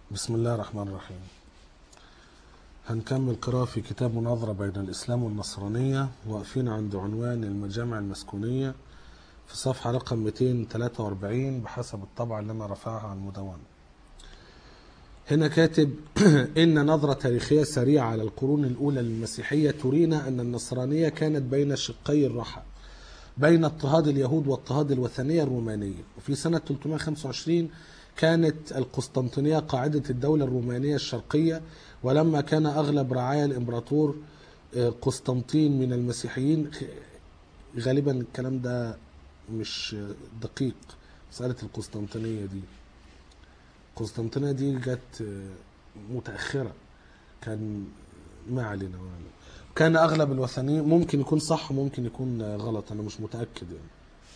بسم الله الرحمن الرحيم هنكمل قراءة في كتاب مناظرة بين الإسلام والنصرانية واقفين عند عنوان المجامع المسكونية في صفحة رقم 243 بحسب الطبعة اللي أنا رفعها على المدونة هنا كاتب إن نظرة تاريخية سريعة على القرون الأولى للمسيحية ترينا أن النصرانية كانت بين شقي الرحى بين اضطهاد اليهود واضطهاد الوثنية الرومانية وفي سنة 325 كانت القسطنطينية قاعدة الدولة الرومانية الشرقية ولما كان أغلب رعايا الإمبراطور قسطنطين من المسيحيين غالبا الكلام ده مش دقيق مسألة القسطنطينية دي القسطنطينية دي جت متأخرة كان ما علينا معنا. كان أغلب الوثنيين ممكن يكون صح ممكن يكون غلط أنا مش متأكد يعني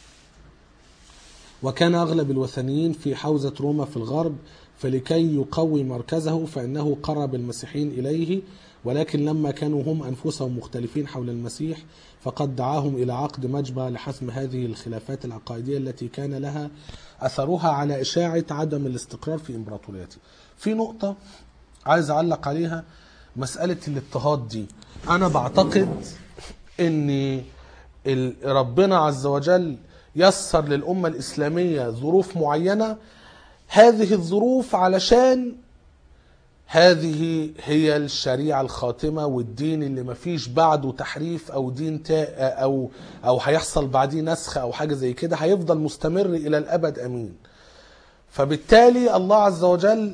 وكان أغلب الوثنيين في حوزة روما في الغرب فلكي يقوي مركزه فإنه قرب المسيحيين إليه ولكن لما كانوا هم أنفسهم مختلفين حول المسيح فقد دعاهم إلى عقد مجمع لحسم هذه الخلافات العقائدية التي كان لها أثرها على إشاعة عدم الاستقرار في إمبراطوريته في نقطة عايز أعلق عليها مسألة الاضطهاد دي أنا بعتقد أن ربنا عز وجل يسر للأمة الإسلامية ظروف معينة هذه الظروف علشان هذه هي الشريعة الخاتمة والدين اللي مفيش بعده تحريف أو دين تا أو أو هيحصل بعديه نسخ أو حاجة زي كده هيفضل مستمر إلى الأبد أمين. فبالتالي الله عز وجل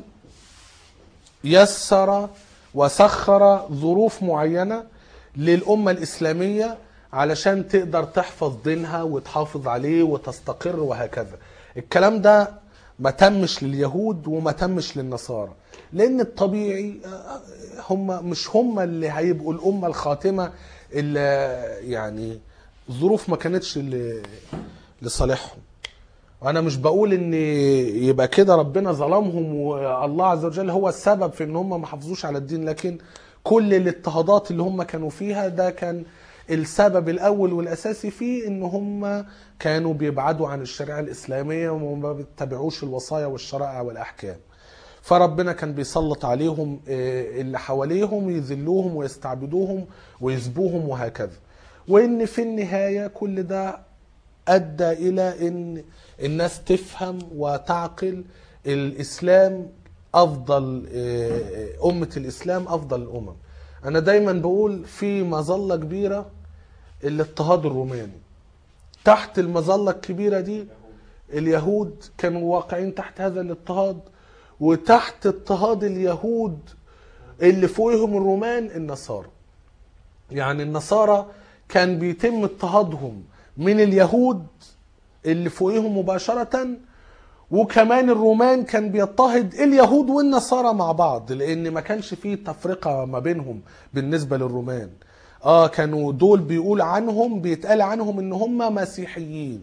يسر وسخر ظروف معينة للأمة الإسلامية علشان تقدر تحفظ دينها وتحافظ عليه وتستقر وهكذا الكلام ده ما تمش لليهود وما تمش للنصارى لان الطبيعي هم مش هم اللي هيبقوا الامه الخاتمه اللي يعني ظروف ما كانتش لصالحهم وانا مش بقول ان يبقى كده ربنا ظلمهم والله عز وجل هو السبب في ان هم ما حافظوش على الدين لكن كل الاضطهادات اللي هم كانوا فيها ده كان السبب الاول والاساسي فيه ان هم كانوا بيبعدوا عن الشريعه الاسلاميه وما بيتبعوش الوصايا والشرائع والاحكام فربنا كان بيسلط عليهم اللي حواليهم يذلوهم ويستعبدوهم ويسبوهم وهكذا وان في النهايه كل ده ادى الى ان الناس تفهم وتعقل الاسلام افضل امه الاسلام افضل الامم انا دايما بقول في مظله كبيره الاضطهاد الروماني تحت المظله الكبيره دي اليهود كانوا واقعين تحت هذا الاضطهاد وتحت اضطهاد اليهود اللي فوقهم الرومان النصارى يعني النصارى كان بيتم اضطهادهم من اليهود اللي فوقهم مباشره وكمان الرومان كان بيضطهد اليهود والنصارى مع بعض لان ما كانش فيه تفرقه ما بينهم بالنسبه للرومان اه كانوا دول بيقول عنهم بيتقال عنهم ان هم مسيحيين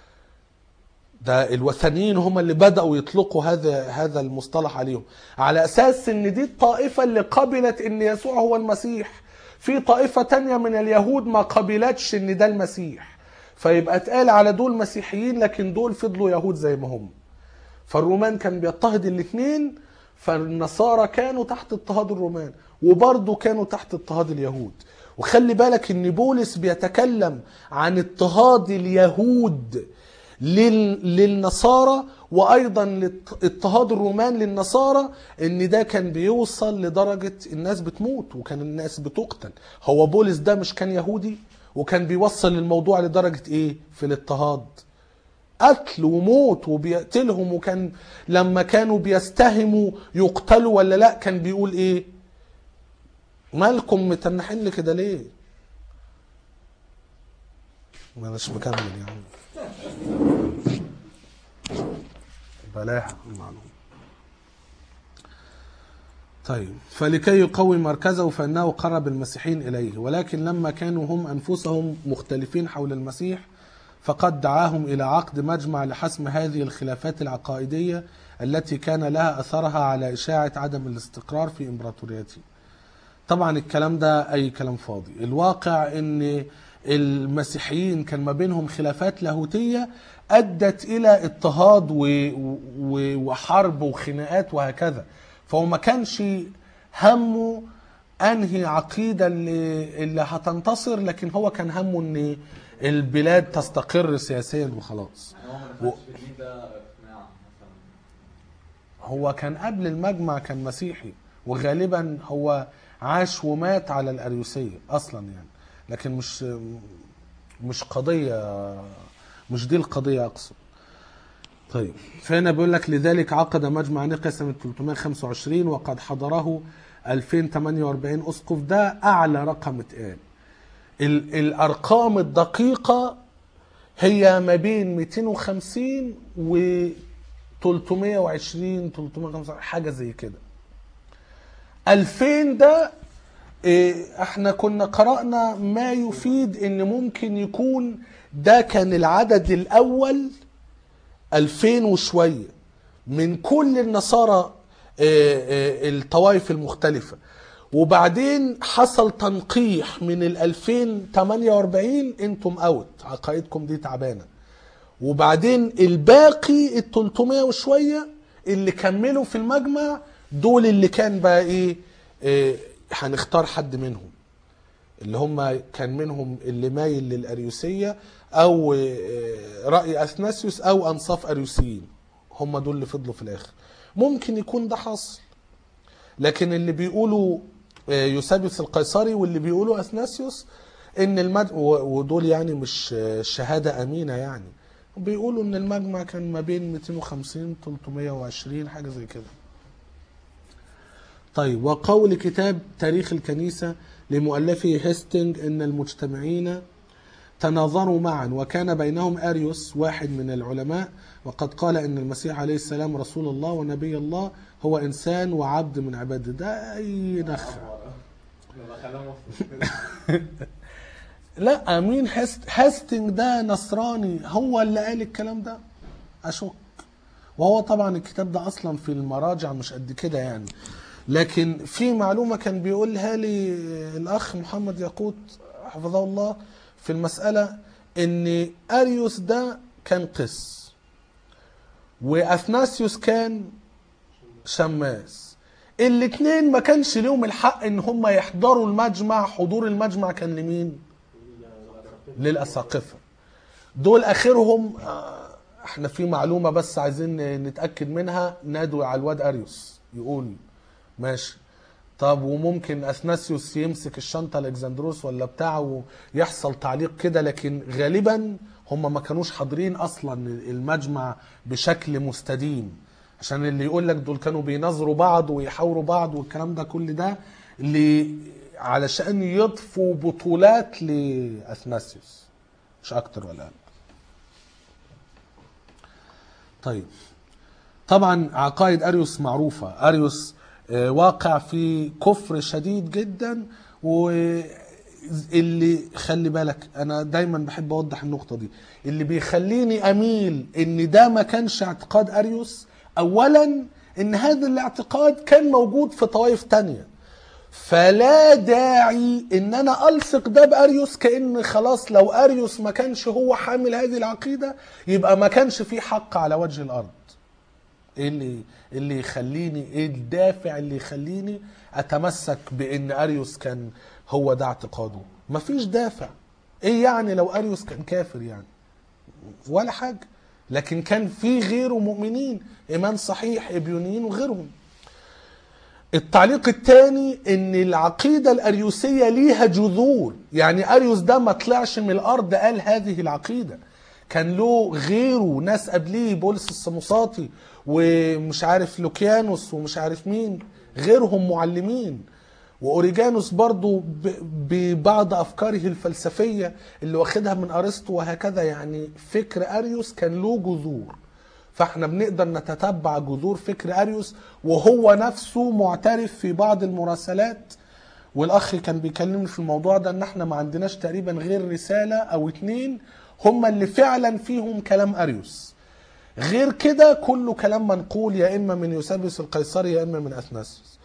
ده الوثنيين هم اللي بداوا يطلقوا هذا هذا المصطلح عليهم على اساس ان دي الطائفه اللي قبلت ان يسوع هو المسيح في طائفه تانية من اليهود ما قبلتش ان ده المسيح فيبقى اتقال على دول مسيحيين لكن دول فضلوا يهود زي ما هم فالرومان كان بيضطهد الاثنين فالنصارى كانوا تحت اضطهاد الرومان وبرضه كانوا تحت اضطهاد اليهود وخلي بالك ان بولس بيتكلم عن اضطهاد اليهود للنصارى وايضا اضطهاد الرومان للنصارى ان ده كان بيوصل لدرجه الناس بتموت وكان الناس بتقتل هو بولس ده مش كان يهودي وكان بيوصل الموضوع لدرجه ايه في الاضطهاد قتل وموت وبيقتلهم وكان لما كانوا بيستهموا يقتلوا ولا لا كان بيقول ايه مالكم متنحين لي كده ليه ما اناش مكمل يعني بلاها المعلومة طيب فلكي يقوي مركزه فانه قرب المسيحيين اليه ولكن لما كانوا هم انفسهم مختلفين حول المسيح فقد دعاهم الى عقد مجمع لحسم هذه الخلافات العقائديه التي كان لها اثرها على اشاعه عدم الاستقرار في امبراطوريته. طبعا الكلام ده اي كلام فاضي، الواقع ان المسيحيين كان ما بينهم خلافات لاهوتيه ادت الى اضطهاد و... و... وحرب وخناقات وهكذا. فهو ما كانش همه انهي عقيده اللي, اللي هتنتصر لكن هو كان همه ان البلاد تستقر سياسيا وخلاص يعني هو ما دخلش في الدين ده اقناع مثلا هو كان قبل المجمع كان مسيحي وغالبا هو عاش ومات على الأريوسية أصلا يعني لكن مش مش قضية مش دي القضية أقصد طيب فهنا بيقول لك لذلك عقد مجمع نقيا سنة 325 وقد حضره 2048 أسقف ده أعلى رقم اتقال ال- الأرقام الدقيقة هي ما بين 250 و 320 325 حاجه زي كده 2000 ده إيه، احنا كنا قرأنا ما يفيد ان ممكن يكون ده كان العدد الاول 2000 وشويه من كل النصارى إيه، إيه، الطوائف المختلفه وبعدين حصل تنقيح من ال 2048 انتم اوت عقائدكم دي تعبانه وبعدين الباقي ال 300 وشويه اللي كملوا في المجمع دول اللي كان بقى ايه, إيه هنختار حد منهم اللي هم كان منهم اللي مايل للاريوسيه او إيه، راي اثناسيوس او انصاف اريوسيين هم دول اللي فضلوا في الاخر ممكن يكون ده حاصل لكن اللي بيقولوا آه، يوسابيوس القيصري واللي بيقولوا اثناسيوس ان المد... و- ودول يعني مش آه، شهاده امينه يعني بيقولوا ان المجمع كان ما بين 250 320 حاجه زي كده طيب وقول كتاب تاريخ الكنيسه لمؤلفه هيستنج ان المجتمعين تناظروا معا وكان بينهم اريوس واحد من العلماء وقد قال ان المسيح عليه السلام رسول الله ونبي الله هو انسان وعبد من عباده ده اي نخ لما خلاه مصري لا مين هست هاستنج ده نصراني هو اللي قال الكلام ده اشك وهو طبعا الكتاب ده اصلا في المراجع مش قد كده يعني لكن في معلومه كان بيقولها لي الاخ محمد ياقوت حفظه الله في المساله ان اريوس ده كان قس واثناسيوس كان شماس الاثنين ما كانش ليهم الحق ان هم يحضروا المجمع حضور المجمع كان لمين للاساقفه دول اخرهم آه، احنا في معلومه بس عايزين نتاكد منها نادوا على الواد اريوس يقول ماشي طب وممكن اثناسيوس يمسك الشنطه الكسندروس ولا بتاعه ويحصل تعليق كده لكن غالبا هم ما كانوش حاضرين اصلا المجمع بشكل مستديم عشان اللي يقول لك دول كانوا بينظروا بعض ويحاوروا بعض والكلام ده كل ده اللي علشان يضفوا بطولات لاثناسيوس مش اكتر ولا اقل طيب طبعا عقائد اريوس معروفه اريوس آه، واقع في كفر شديد جدا واللي خلي بالك انا دايما بحب اوضح النقطه دي اللي بيخليني اميل ان ده ما كانش اعتقاد اريوس اولا ان هذا الاعتقاد كان موجود في طوائف تانية فلا داعي ان انا الصق ده باريوس كان خلاص لو اريوس ما كانش هو حامل هذه العقيده يبقى ما كانش في حق على وجه الارض ايه اللي اللي يخليني ايه الدافع اللي يخليني اتمسك بان اريوس كان هو ده اعتقاده مفيش دافع ايه يعني لو اريوس كان كافر يعني ولا حاجه لكن كان في غيره مؤمنين ايمان صحيح ابيونيين وغيرهم التعليق الثاني ان العقيده الاريوسيه ليها جذور يعني اريوس ده ما طلعش من الارض قال هذه العقيده كان له غيره ناس قبليه بولس السموساطي ومش عارف لوكيانوس ومش عارف مين غيرهم معلمين واوريجانوس برضو ب- ببعض افكاره الفلسفيه اللي واخدها من ارسطو وهكذا يعني فكر اريوس كان له جذور فاحنا بنقدر نتتبع جذور فكر اريوس وهو نفسه معترف في بعض المراسلات والاخ كان بيكلمني في الموضوع ده ان احنا ما عندناش تقريبا غير رساله او اتنين هم اللي فعلا فيهم كلام اريوس غير كده كله كلام منقول يا اما من يوسابيوس القيصري يا اما من اثناسيوس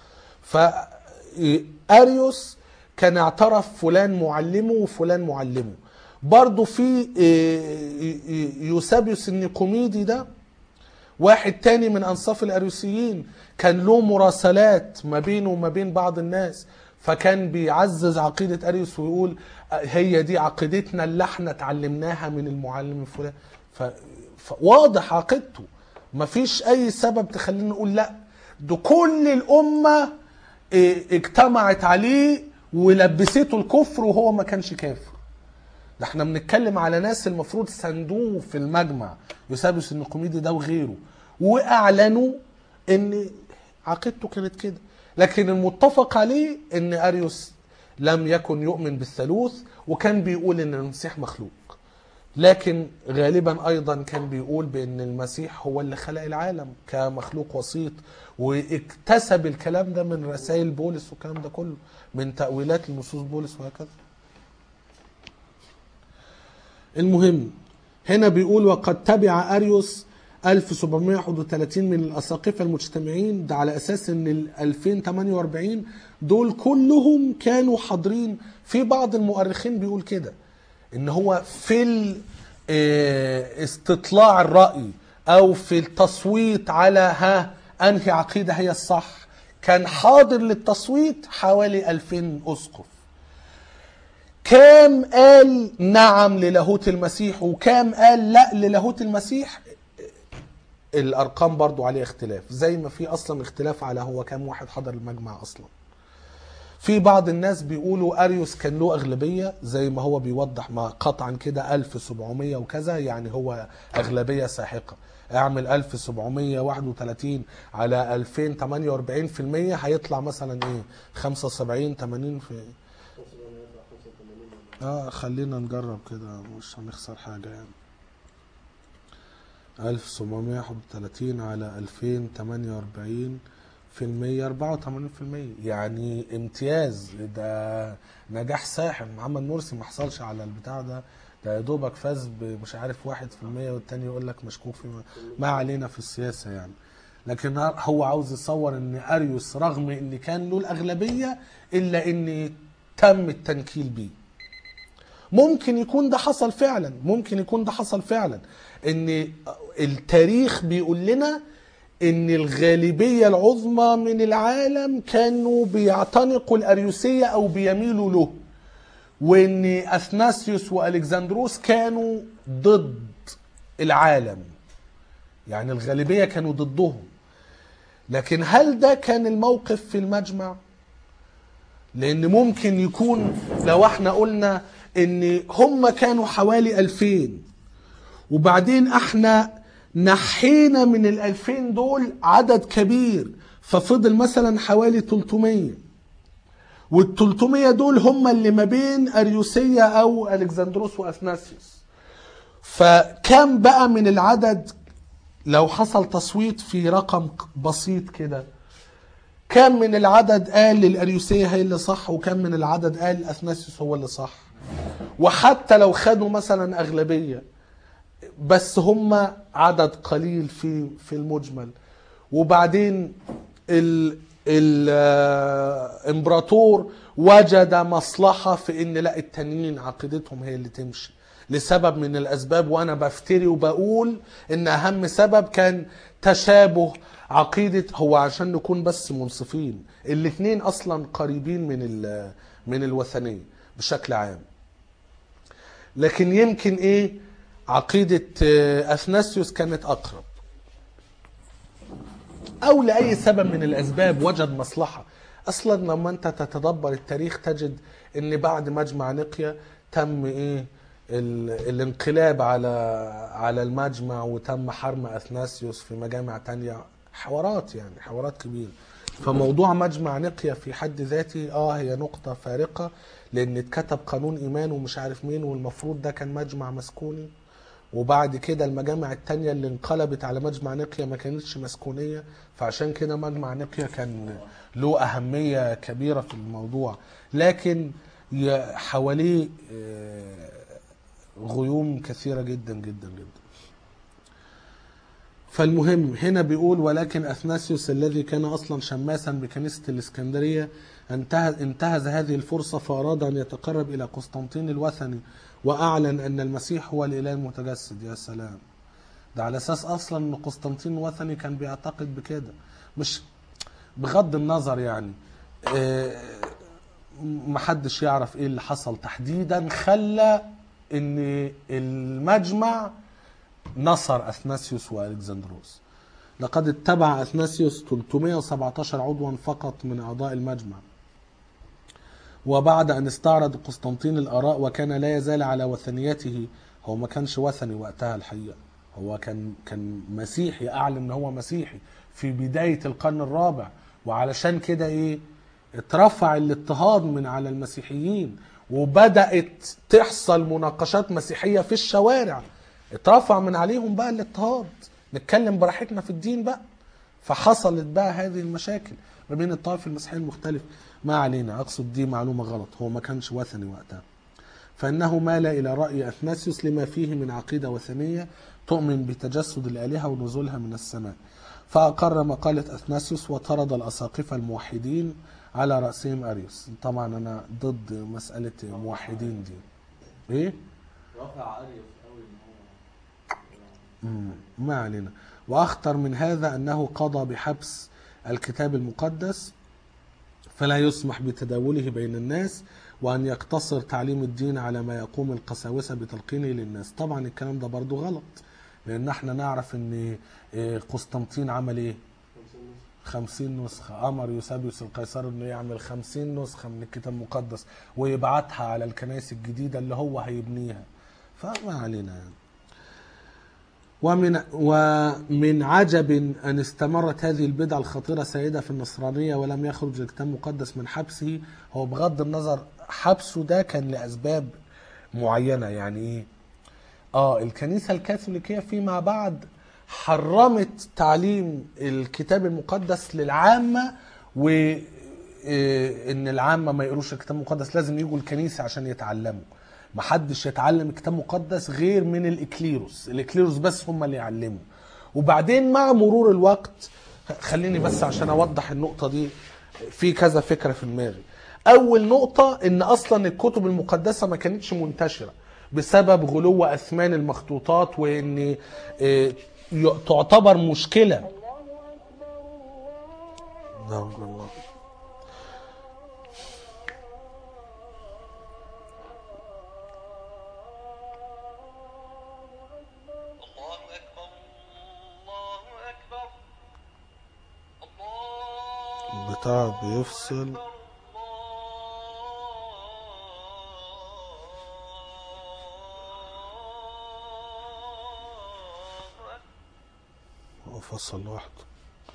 فاريوس كان اعترف فلان معلمه وفلان معلمه برضه في إيه، يوسابيوس النيقوميدي ده واحد تاني من انصاف الاريوسيين كان له مراسلات ما بينه وما بين بعض الناس فكان بيعزز عقيدة اريوس ويقول هي دي عقيدتنا اللي احنا اتعلمناها من المعلم الفلاني ف... فواضح عقيدته مفيش اي سبب تخلينا نقول لا ده كل الامه إيه، اجتمعت عليه ولبسته الكفر وهو ما كانش كافر ده احنا بنتكلم على ناس المفروض سندوه في المجمع يوسابيوس النقوميدي ده وغيره واعلنوا ان عقيدته كانت كده لكن المتفق عليه ان اريوس لم يكن يؤمن بالثالوث وكان بيقول ان المسيح مخلوق لكن غالبا ايضا كان بيقول بان المسيح هو اللي خلق العالم كمخلوق وسيط واكتسب الكلام ده من رسائل بولس والكلام ده كله من تاويلات لنصوص بولس وهكذا المهم هنا بيقول وقد تبع اريوس 1731 من الاساقفه المجتمعين ده على اساس ان ال 2048 دول كلهم كانوا حاضرين في بعض المؤرخين بيقول كده ان هو في ال- آه، استطلاع الراي او في التصويت على ها انهي عقيده هي الصح كان حاضر للتصويت حوالي 2000 اسقف كام قال نعم للاهوت المسيح وكام قال لا للاهوت المسيح الارقام برضو عليه اختلاف زي ما في اصلا اختلاف على هو كام واحد حضر المجمع اصلا في بعض الناس بيقولوا اريوس كان له اغلبيه زي ما هو بيوضح ما قطعا كده 1700 وكذا يعني هو اغلبيه ساحقه اعمل 1731 على 2048% هيطلع مثلا ايه 75 80 في اه خلينا نجرب كده مش هنخسر حاجه يعني 1731 على 2048 في المية 84 في المية يعني امتياز ده نجاح ساحق محمد مرسي ما حصلش على البتاع ده ده يا دوبك فاز مش عارف واحد في المية والتاني يقول لك مشكوك في ما علينا في السياسة يعني لكن هو عاوز يصور ان اريوس رغم ان كان له الاغلبية الا ان تم التنكيل بيه ممكن يكون ده حصل فعلا ممكن يكون ده حصل فعلا ان التاريخ بيقول لنا ان الغالبية العظمى من العالم كانوا بيعتنقوا الاريوسية او بيميلوا له وان اثناسيوس والكسندروس كانوا ضد العالم يعني الغالبية كانوا ضدهم لكن هل ده كان الموقف في المجمع لان ممكن يكون لو احنا قلنا ان هم كانوا حوالي 2000 وبعدين احنا نحينا من ال 2000 دول عدد كبير ففضل مثلا حوالي 300 وال 300 دول هم اللي ما بين اريوسية او الكسندروس واثناسيوس فكم بقى من العدد لو حصل تصويت في رقم بسيط كده كم من العدد قال للاريوسية هي اللي صح وكم من العدد قال اثناسيوس هو اللي صح وحتى لو خدوا مثلا اغلبيه بس هم عدد قليل في في المجمل وبعدين ال الامبراطور وجد مصلحه في ان لا التانيين عقيدتهم هي اللي تمشي لسبب من الاسباب وانا بفتري وبقول ان اهم سبب كان تشابه عقيده هو عشان نكون بس منصفين الاثنين اصلا قريبين من ال- من الوثنيه بشكل عام لكن يمكن ايه عقيدة آه، أثناسيوس كانت أقرب أو لأي سبب من الأسباب وجد مصلحة أصلا لما أنت تتدبر التاريخ تجد أن بعد مجمع نقيا تم إيه ال- الانقلاب على على المجمع وتم حرم أثناسيوس في مجامع تانية حوارات يعني حوارات كبيرة فموضوع مجمع نقيا في حد ذاته اه هي نقطة فارقة لأن اتكتب قانون إيمان ومش عارف مين والمفروض ده كان مجمع مسكوني وبعد كده المجامع التانية اللي انقلبت على مجمع نقيا ما كانتش مسكونية فعشان كده مجمع نقيا كان له أهمية كبيرة في الموضوع لكن ي- حواليه آه، غيوم كثيرة جدا جدا جدا فالمهم هنا بيقول ولكن اثناسيوس الذي كان اصلا شماسا بكنيسه الاسكندريه انتهز, انتهز هذه الفرصه فاراد ان يتقرب الى قسطنطين الوثني واعلن ان المسيح هو الاله المتجسد يا سلام ده على اساس اصلا ان قسطنطين الوثني كان بيعتقد بكده مش بغض النظر يعني آه، محدش يعرف ايه اللي حصل تحديدا خلى ان المجمع نصر اثناسيوس والكسندروس لقد اتبع اثناسيوس 317 عضوا فقط من اعضاء المجمع وبعد ان استعرض قسطنطين الاراء وكان لا يزال على وثنيته هو ما كانش وثني وقتها الحقيقه هو كان كان مسيحي اعلن ان هو مسيحي في بدايه القرن الرابع وعلشان كده ايه اترفع الاضطهاد من على المسيحيين وبدات تحصل مناقشات مسيحيه في الشوارع اترفع من عليهم بقى الاضطهاد نتكلم براحتنا في الدين بقى فحصلت بقى هذه المشاكل ما بين الطائف المسيحي المختلف ما علينا اقصد دي معلومه غلط هو ما كانش وثني وقتها فانه مال الى راي اثناسيوس لما فيه من عقيده وثنيه تؤمن بتجسد الالهه ونزولها من السماء فاقر مقاله اثناسيوس وطرد الاساقفه الموحدين على راسهم اريوس طبعا انا ضد مساله موحدين دي ايه رافع اريوس قوي ان هو مم، ما علينا واخطر من هذا انه قضى بحبس الكتاب المقدس فلا يسمح بتداوله بين الناس وان يقتصر تعليم الدين على ما يقوم القساوسه بتلقينه للناس طبعا الكلام ده برضو غلط لان احنا نعرف ان إيه، قسطنطين عمل ايه خمسين نسخة أمر يوسابيوس القيصر أنه يعمل خمسين نسخة من الكتاب المقدس ويبعتها على الكنائس الجديدة اللي هو هيبنيها فما علينا يعني ومن ومن عجب ان استمرت هذه البدعه الخطيره سائده في النصرانيه ولم يخرج الكتاب المقدس من حبسه هو بغض النظر حبسه ده كان لاسباب معينه يعني ايه؟ اه الكنيسه الكاثوليكيه فيما بعد حرمت تعليم الكتاب المقدس للعامه و إيه، ان العامه ما يقروش الكتاب المقدس لازم يجوا الكنيسه عشان يتعلموا محدش يتعلم الكتاب المقدس غير من الاكليروس الاكليروس بس هم اللي يعلموا وبعدين مع مرور الوقت خليني بس عشان اوضح النقطه دي في كذا فكره في دماغي اول نقطه ان اصلا الكتب المقدسه ما كانتش منتشره بسبب غلو اثمان المخطوطات وان آه، ي- تعتبر مشكله لا حول الله. الله أكبر الله أكبر الله البتاع بيفصل أكبر الله أكبر هو فصل لوحده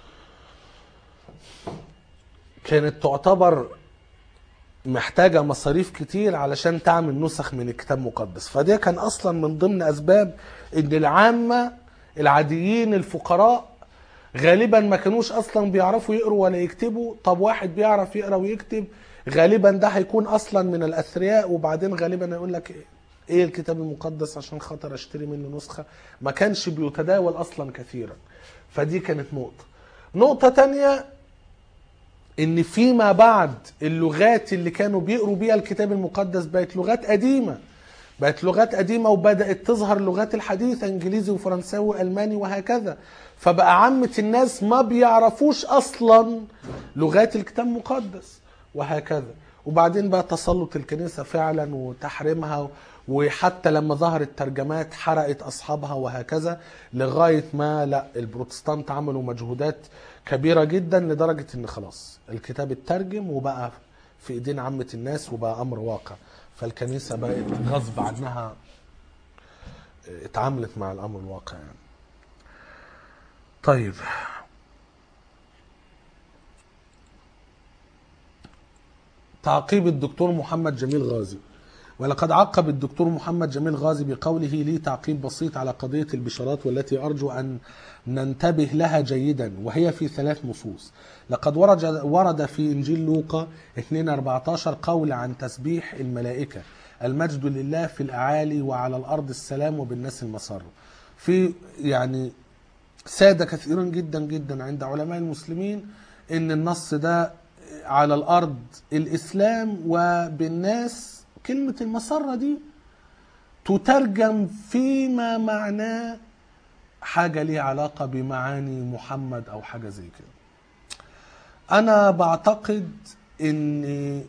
كانت تعتبر محتاجة مصاريف كتير علشان تعمل نسخ من الكتاب المقدس فده كان أصلا من ضمن أسباب إن العامة العاديين الفقراء غالبا ما كانوش أصلا بيعرفوا يقروا ولا يكتبوا طب واحد بيعرف يقرا ويكتب غالبا ده هيكون أصلا من الأثرياء وبعدين غالبا يقول لك إيه الكتاب المقدس عشان خاطر أشتري منه نسخة ما كانش بيتداول أصلا كثيرا فدي كانت نقطة نقطة تانية ان فيما بعد اللغات اللي كانوا بيقروا بيها الكتاب المقدس بقت لغات قديمه بقت لغات قديمه وبدات تظهر اللغات الحديثه انجليزي وفرنساوي والماني وهكذا فبقى عامه الناس ما بيعرفوش اصلا لغات الكتاب المقدس وهكذا وبعدين بقى تسلط الكنيسه فعلا وتحريمها وحتى لما ظهرت ترجمات حرقت اصحابها وهكذا لغايه ما لا البروتستانت عملوا مجهودات كبيره جدا لدرجه ان خلاص الكتاب اترجم وبقى في ايدين عامه الناس وبقى امر واقع فالكنيسه بقت غصب عنها اتعاملت مع الامر الواقع يعني. طيب تعقيب الدكتور محمد جميل غازي ولقد عقب الدكتور محمد جميل غازي بقوله لي تعقيب بسيط على قضية البشارات والتي أرجو أن ننتبه لها جيدا وهي في ثلاث نصوص لقد ورد, ورد في إنجيل لوقا 2-14 قول عن تسبيح الملائكة المجد لله في الأعالي وعلى الأرض السلام وبالناس المسر في يعني ساد كثيرا جدا جدا عند علماء المسلمين ان النص ده على الارض الاسلام وبالناس كلمه المسره دي تترجم فيما معناه حاجة ليها علاقة بمعاني محمد أو حاجة زي كده أنا بعتقد إن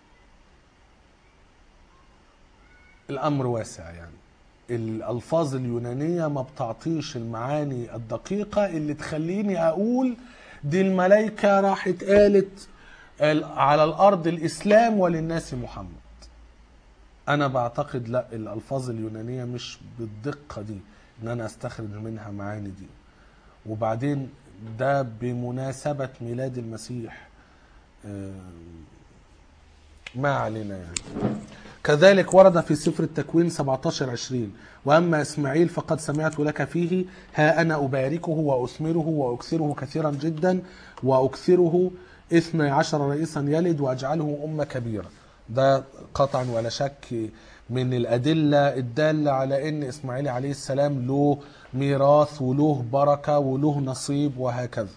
الأمر واسع يعني الألفاظ اليونانية ما بتعطيش المعاني الدقيقة اللي تخليني أقول دي الملائكة راحت قالت ال- على الأرض الإسلام وللناس محمد انا بعتقد لا الالفاظ اليونانيه مش بالدقه دي ان انا استخرج منها معاني دي وبعدين ده بمناسبه ميلاد المسيح آم، ما علينا يعني كذلك ورد في سفر التكوين 17 20 واما اسماعيل فقد سمعت لك فيه ها انا اباركه واثمره واكثره كثيرا جدا واكثره اثني عشر رئيسا يلد واجعله امه كبيره ده قطعا ولا شك من الادله الداله على ان اسماعيل عليه السلام له ميراث وله بركه وله نصيب وهكذا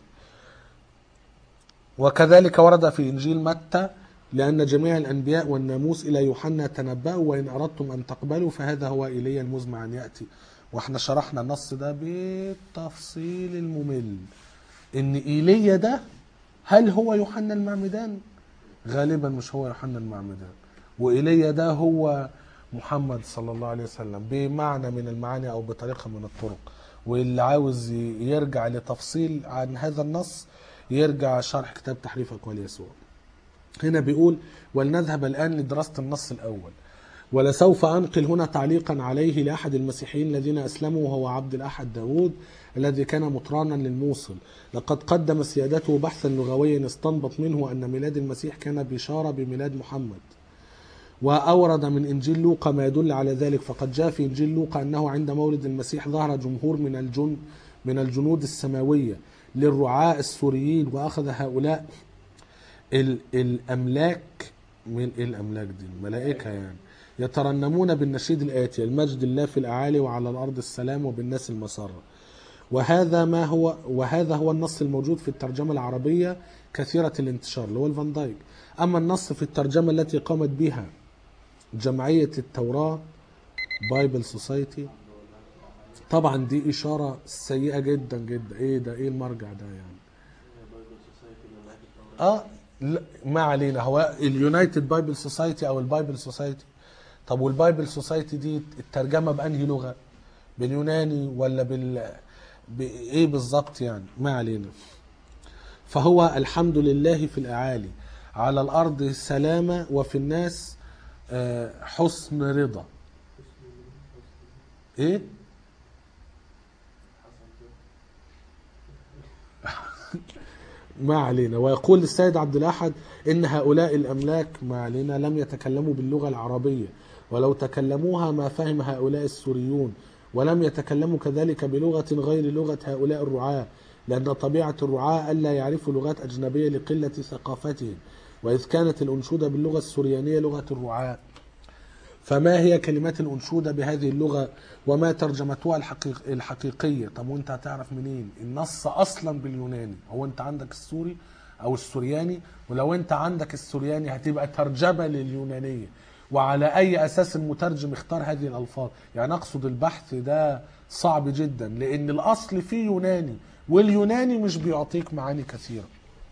وكذلك ورد في انجيل متى لان جميع الانبياء والناموس الى يوحنا تنبأوا وان اردتم ان تقبلوا فهذا هو ايليا المزمع ان ياتي واحنا شرحنا النص ده بالتفصيل الممل ان ايليا ده هل هو يوحنا المعمدان غالبا مش هو يوحنا المعمدان وإيليا ده هو محمد صلى الله عليه وسلم بمعنى من المعاني أو بطريقة من الطرق واللي عاوز ي- يرجع لتفصيل عن هذا النص يرجع شرح كتاب تحريف أقوال يسوع هنا بيقول ولنذهب الآن لدراسة النص الأول ولسوف أنقل هنا تعليقا عليه لأحد المسيحيين الذين أسلموا وهو عبد الأحد داود الذي كان مطرانا للموصل لقد قدم سيادته بحثا لغويا استنبط منه أن ميلاد المسيح كان بشارة بميلاد محمد وأورد من إنجيل لوقا ما يدل على ذلك فقد جاء في إنجيل لوقا أنه عند مولد المسيح ظهر جمهور من الجن من الجنود السماوية للرعاة السوريين وأخذ هؤلاء ال- الأملاك من إيه الأملاك دي الملائكة يعني يترنمون بالنشيد الآتي المجد الله في الأعالي وعلى الأرض السلام وبالناس المسرة وهذا ما هو وهذا هو النص الموجود في الترجمة العربية كثيرة الانتشار اللي هو الفان دايك أما النص في الترجمة التي قامت بها جمعية التوراة بايبل سوسايتي طبعا دي إشارة سيئة جدا جدا إيه ده إيه المرجع ده يعني اه لا ما علينا هو اليونايتد بايبل سوسايتي او البايبل سوسايتي طب والبايبل سوسايتي دي الترجمه بانهي لغه باليوناني ولا بال بايه بالظبط يعني ما علينا فهو الحمد لله في الاعالي على الارض سلامه وفي الناس آه، حسن رضا ايه ما علينا ويقول السيد عبد الأحد إن هؤلاء الأملاك ما علينا لم يتكلموا باللغة العربية ولو تكلموها ما فهم هؤلاء السوريون ولم يتكلموا كذلك بلغة غير لغة هؤلاء الرعاة لأن طبيعة الرعاة ألا يعرفوا لغات أجنبية لقلة ثقافتهم وإذ كانت الأنشودة باللغة السوريانية لغة الرعاة فما هي كلمات الأنشودة بهذه اللغة وما ترجمتها الحقيق الحقيقية طب وانت هتعرف منين النص أصلا باليوناني هو انت عندك السوري أو السورياني ولو انت عندك السورياني هتبقى ترجمة لليونانية وعلى أي أساس المترجم اختار هذه الألفاظ يعني أقصد البحث ده صعب جدا لأن الأصل فيه يوناني واليوناني مش بيعطيك معاني كثيرة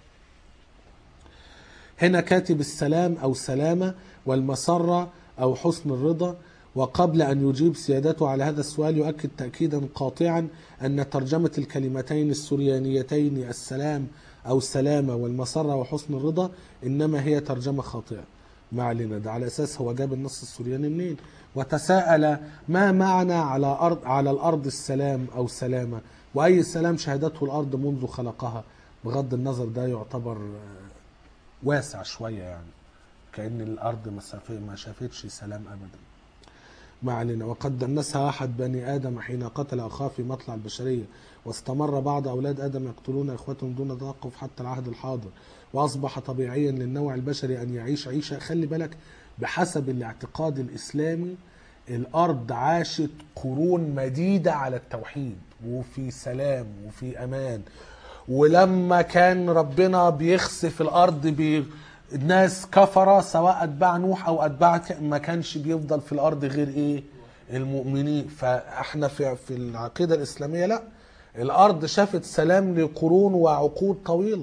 هنا كاتب السلام أو سلامة والمسرة أو حسن الرضا وقبل أن يجيب سيادته على هذا السؤال يؤكد تأكيدا قاطعا أن ترجمة الكلمتين السريانيتين السلام أو السلامة والمسرة وحسن الرضا إنما هي ترجمة خاطئة ما علينا ده على أساس هو جاب النص السرياني منين وتساءل ما معنى على أرض على الأرض السلام أو سلامة وأي سلام شهدته الأرض منذ خلقها بغض النظر ده يعتبر آه، واسع شوية يعني كأن الأرض ما ساف- ما شافتش سلام أبدا ما علينا وقد دنسها أحد بني آدم حين قتل أخاه في مطلع البشرية واستمر بعض أولاد آدم يقتلون إخوتهم دون توقف حتى العهد الحاضر وأصبح طبيعيا للنوع البشري أن يعيش عيشة خلي بالك بحسب الاعتقاد الإسلامي الأرض عاشت قرون مديدة على التوحيد وفي سلام وفي أمان ولما كان ربنا بيخسف الأرض بي الناس كفرة سواء أتباع نوح أو أتباع ك- ما كانش بيفضل في الأرض غير إيه المؤمنين فاحنا في في العقيده الاسلاميه لا الارض شافت سلام لقرون وعقود طويله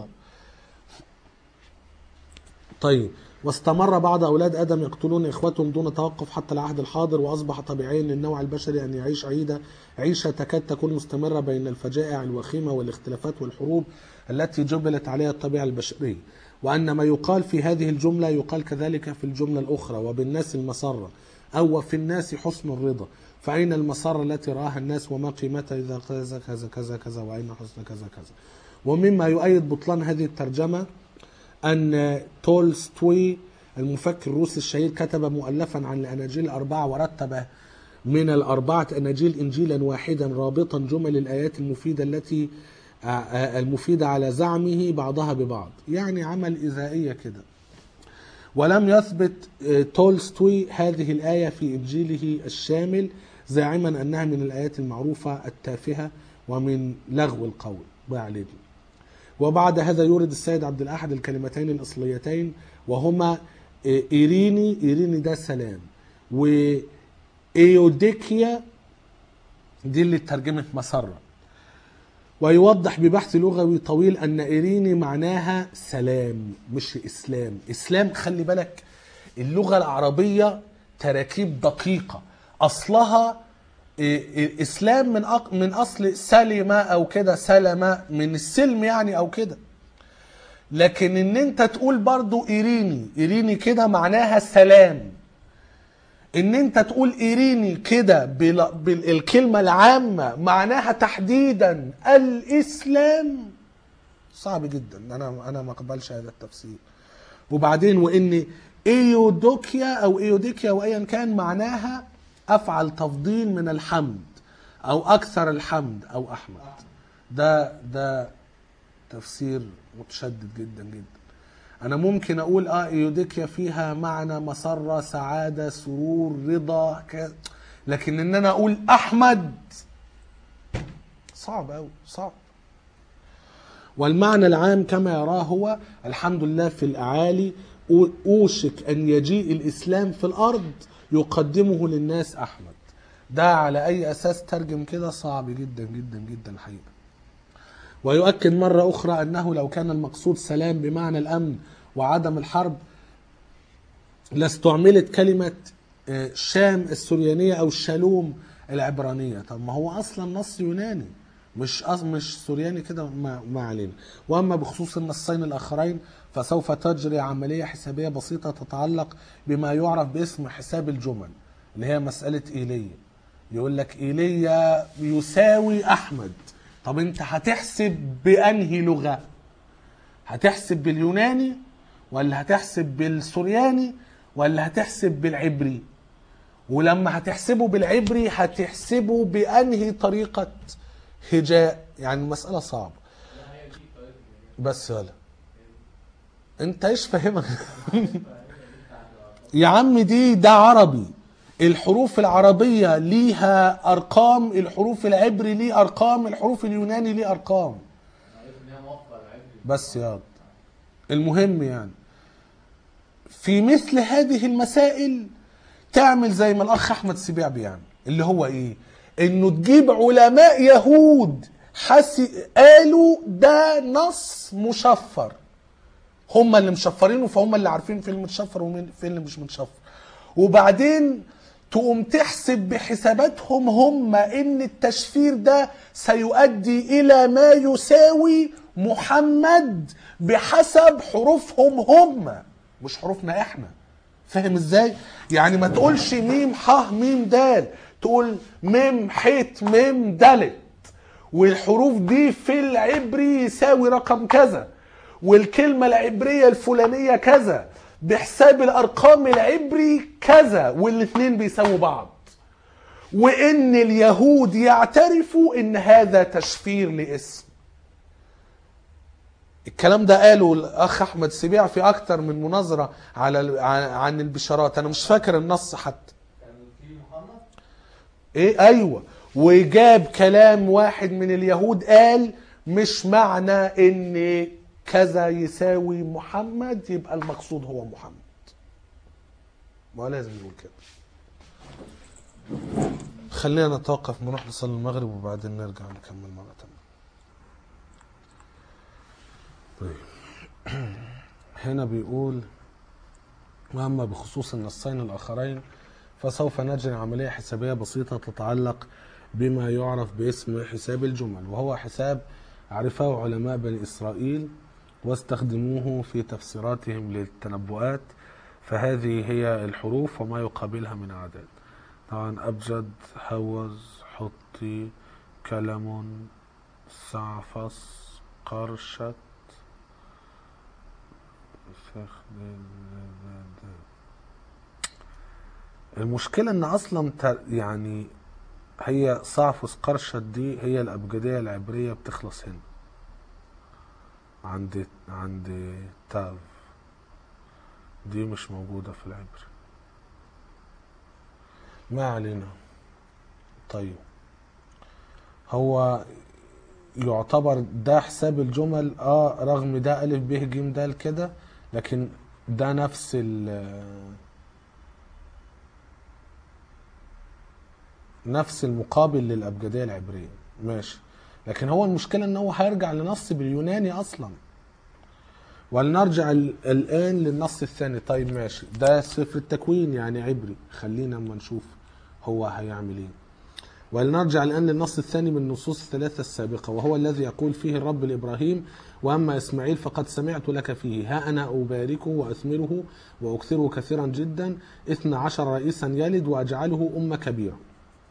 طيب واستمر بعض اولاد ادم يقتلون اخوتهم دون توقف حتى العهد الحاضر واصبح طبيعيا للنوع البشري ان يعيش عيده عيشه تكاد تكون مستمره بين الفجائع الوخيمه والاختلافات والحروب التي جبلت عليها الطبيعه البشريه وان ما يقال في هذه الجمله يقال كذلك في الجمله الاخرى وبالناس المسره او وفي الناس حسن الرضا فاين المسره التي راها الناس وما قيمتها اذا كذا كذا كذا كذا واين حسن كذا كذا ومما يؤيد بطلان هذه الترجمه أن تولستوي المفكر الروسي الشهير كتب مؤلفا عن الأناجيل الأربعة ورتب من الأربعة أناجيل إنجيلا واحدا رابطا جمل الآيات المفيدة التي آه، آه، المفيدة على زعمه بعضها ببعض يعني عمل إذائية كده ولم يثبت آه، تولستوي هذه الآية في إنجيله الشامل زاعما أنها من الآيات المعروفة التافهة ومن لغو القول ما علينا وبعد هذا يورد السيد عبد الأحد الكلمتين الأصليتين وهما إيريني إيريني ده سلام وإيوديكيا دي اللي ترجمت مسرة ويوضح ببحث لغوي طويل أن إيريني معناها سلام مش إسلام إسلام خلي بالك اللغة العربية تراكيب دقيقة أصلها إيه، إيه، اسلام من أق... من اصل سلم او كده سلم من السلم يعني او كده لكن ان انت تقول برضو ايريني ايريني كده معناها سلام ان انت تقول ايريني كده بال... بالكلمه العامه معناها تحديدا الاسلام صعب جدا انا انا ما اقبلش هذا التفسير وبعدين وان ايودوكيا او ايوديكيا وايا كان معناها افعل تفضيل من الحمد او اكثر الحمد او احمد ده ده تفسير متشدد جدا جدا انا ممكن اقول اه ايوديكيا فيها معنى مسره سعاده سرور رضا ك... لكن ان انا اقول احمد صعب قوي صعب والمعنى العام كما يراه هو الحمد لله في الاعالي أو- اوشك ان يجيء الاسلام في الارض يقدمه للناس احمد ده على اي اساس ترجم كده صعب جدا جدا جدا الحقيقه ويؤكد مرة أخرى أنه لو كان المقصود سلام بمعنى الأمن وعدم الحرب لاستعملت كلمة آه، شام السريانية أو شالوم العبرانية طب ما هو أصلا نص يوناني مش أص... مش سورياني كده ما... ما علينا وأما بخصوص النصين الآخرين فسوف تجري عملية حسابية بسيطة تتعلق بما يعرف باسم حساب الجمل اللي هي مسألة إيليا يقول لك إيليا يساوي أحمد طب أنت هتحسب بأنهي لغة هتحسب باليوناني ولا هتحسب بالسورياني ولا هتحسب بالعبري ولما هتحسبه بالعبري هتحسبه بأنهي طريقة هجاء يعني المسألة صعبة بس يلا انت ايش فاهمك يا عم دي ده عربي الحروف العربية ليها أرقام الحروف العبري ليه أرقام الحروف اليوناني ليه أرقام بس يا المهم يعني في مثل هذه المسائل تعمل زي ما الاخ احمد سبيع بيعمل اللي هو ايه انه تجيب علماء يهود حسي قالوا ده نص مشفر هم اللي مشفرينه فهم اللي عارفين فين المتشفر وفين اللي مش متشفر وبعدين تقوم تحسب بحساباتهم هم ان التشفير ده سيؤدي الى ما يساوي محمد بحسب حروفهم هم مش حروفنا احنا فاهم ازاي يعني ما تقولش ميم ح ميم دال تقول ميم حيت ميم دالت والحروف دي في العبري يساوي رقم كذا والكلمة العبرية الفلانية كذا بحساب الأرقام العبري كذا والاتنين بيساووا بعض وإن اليهود يعترفوا إن هذا تشفير لاسم الكلام ده قاله الاخ احمد سبيع في اكتر من مناظره على ال- عن عن البشارات انا مش فاكر النص حتى كان في محمد ايه ايوه وجاب كلام واحد من اليهود قال مش معنى ان كذا يساوي محمد يبقى المقصود هو محمد ما هو لازم يقول كده خلينا نتوقف نروح نصلي المغرب وبعدين نرجع نكمل مرة تانية طيب هنا بيقول وأما بخصوص النصين الآخرين فسوف نجري عملية حسابية بسيطة تتعلق بما يعرف باسم حساب الجمل وهو حساب عرفه علماء بني إسرائيل واستخدموه في تفسيراتهم للتنبؤات فهذه هي الحروف وما يقابلها من أعداد طبعا أبجد هوز حطي كلم صعفص قرشت فخد المشكلة ان اصلا ت- يعني هي صعفص قرشت دي هي الابجدية العبرية بتخلص هنا عند عند تاف دي مش موجودة في العبري ما علينا طيب هو يعتبر ده حساب الجمل اه رغم ده الف ب ج د كده لكن ده نفس ال نفس المقابل للابجديه العبريه ماشي لكن هو المشكله ان هو هيرجع لنص باليوناني اصلا ولنرجع ال- الان للنص الثاني طيب ماشي ده سفر التكوين يعني عبري خلينا اما نشوف هو هيعمل ايه ولنرجع الآن للنص الثاني من النصوص الثلاثة السابقة وهو الذي يقول فيه الرب لإبراهيم وأما إسماعيل فقد سمعت لك فيه ها أنا أباركه وأثمره وأكثره كثيرا جدا إثنى عشر رئيسا يلد وأجعله أمة كبيرة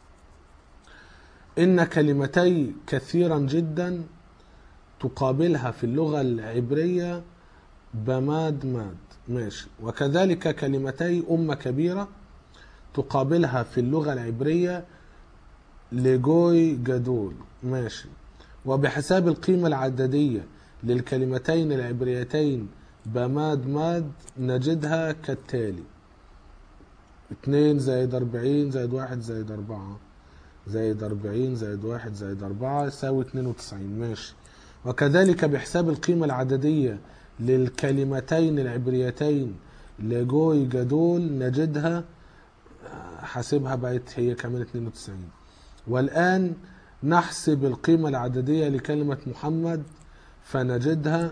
إن كلمتي كثيرا جدا تقابلها في اللغة العبرية بماد ماد ماشي وكذلك كلمتي أمة كبيرة تقابلها في اللغة العبرية لجوي جدول ماشي وبحساب القيمة العددية للكلمتين العبريتين بماد ماد نجدها كالتالي اتنين زائد أربعين زائد واحد زائد أربعة زائد أربعين زائد واحد زائد أربعة يساوي اتنين وتسعين ماشي وكذلك بحساب القيمة العددية للكلمتين العبريتين لجوي جدول نجدها حاسبها بقت هي كمان 92 والآن نحسب القيمة العددية لكلمة محمد فنجدها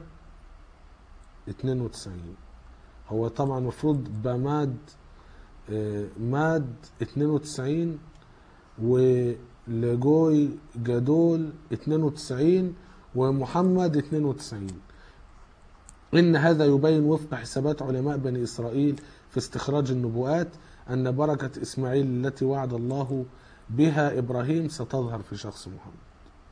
92 هو طبعا المفروض بماد آه، ماد 92 ولجوي جدول 92 ومحمد 92 إن هذا يبين وفق حسابات علماء بني إسرائيل في استخراج النبوءات أن بركة إسماعيل التي وعد الله بها إبراهيم ستظهر في شخص محمد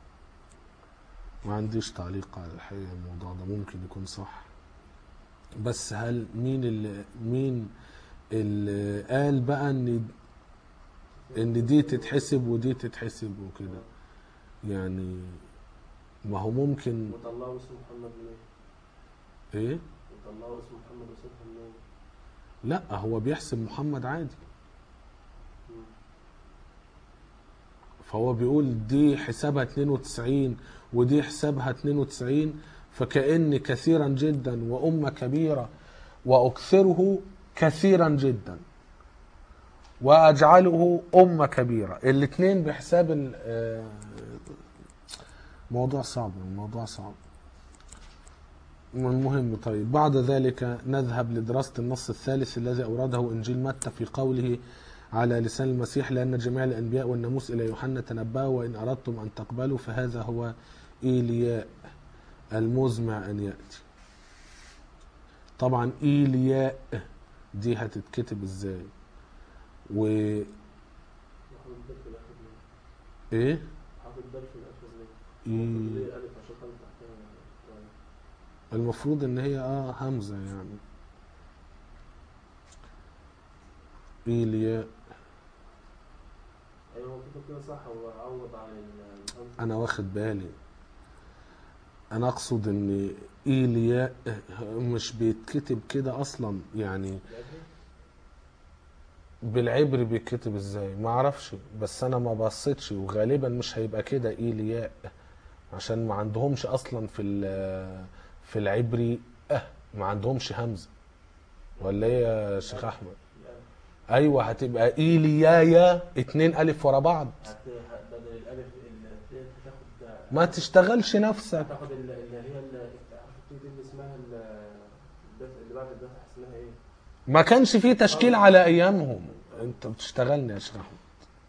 ما عنديش تعليق على الحقيقة الموضوع ده ممكن يكون صح بس هل مين اللي مين اللي قال بقى ان ان دي تتحسب ودي تتحسب وكده يعني ما هو ممكن وطلعوا اسم محمد منين؟ ايه وطلعوا اسم محمد وصفها منين؟ لا هو بيحسب محمد عادي مم. فهو بيقول دي حسابها 92 ودي حسابها 92 فكأن كثيرا جدا وأمة كبيرة وأكثره كثيرا جدا وأجعله أمة كبيرة الاثنين بحساب ال- آه، موضوع صعب الموضوع صعب المهم طيب بعد ذلك نذهب لدراسة النص الثالث الذي أورده إنجيل متى في قوله على لسان المسيح لأن جميع الأنبياء والناموس إلى يوحنا تنبأوا وإن أردتم أن تقبلوا فهذا هو إيلياء المزمع أن يأتي طبعا إيلياء دي هتتكتب إزاي و حاطط بال في الاخر ليه؟ إيه حاطط بال في الاخر ليه؟ إيه ليه الف عشان خلي تحتها طيب. المفروض ان هي اه همزه يعني ايليا ايوه هو كتب كده صح هو عوض عن ال- الهمزه انا واخد بالي انا اقصد ان ايليا مش بيتكتب كده اصلا يعني العبري؟ بالعبري بيتكتب ازاي ما اعرفش بس انا ما بصيتش وغالبا مش هيبقى كده ايلياء عشان ما عندهمش اصلا في ال- في العبري اه ما عندهمش همزه ولا ايه يا شيخ احمد العبري. ايوه هتبقى ايليايا اتنين الف ورا بعض هت- ه- بدل الالف ال- تاخد ما تشتغلش نفسك تاخد ال- اللي هي ال- عارف دي اللي اسمها ال- الدفع اللي بعد الدفع اسمها ايه؟ ما كانش فيه تشكيل على ايامهم انت بتشتغلني يا شيخ احمد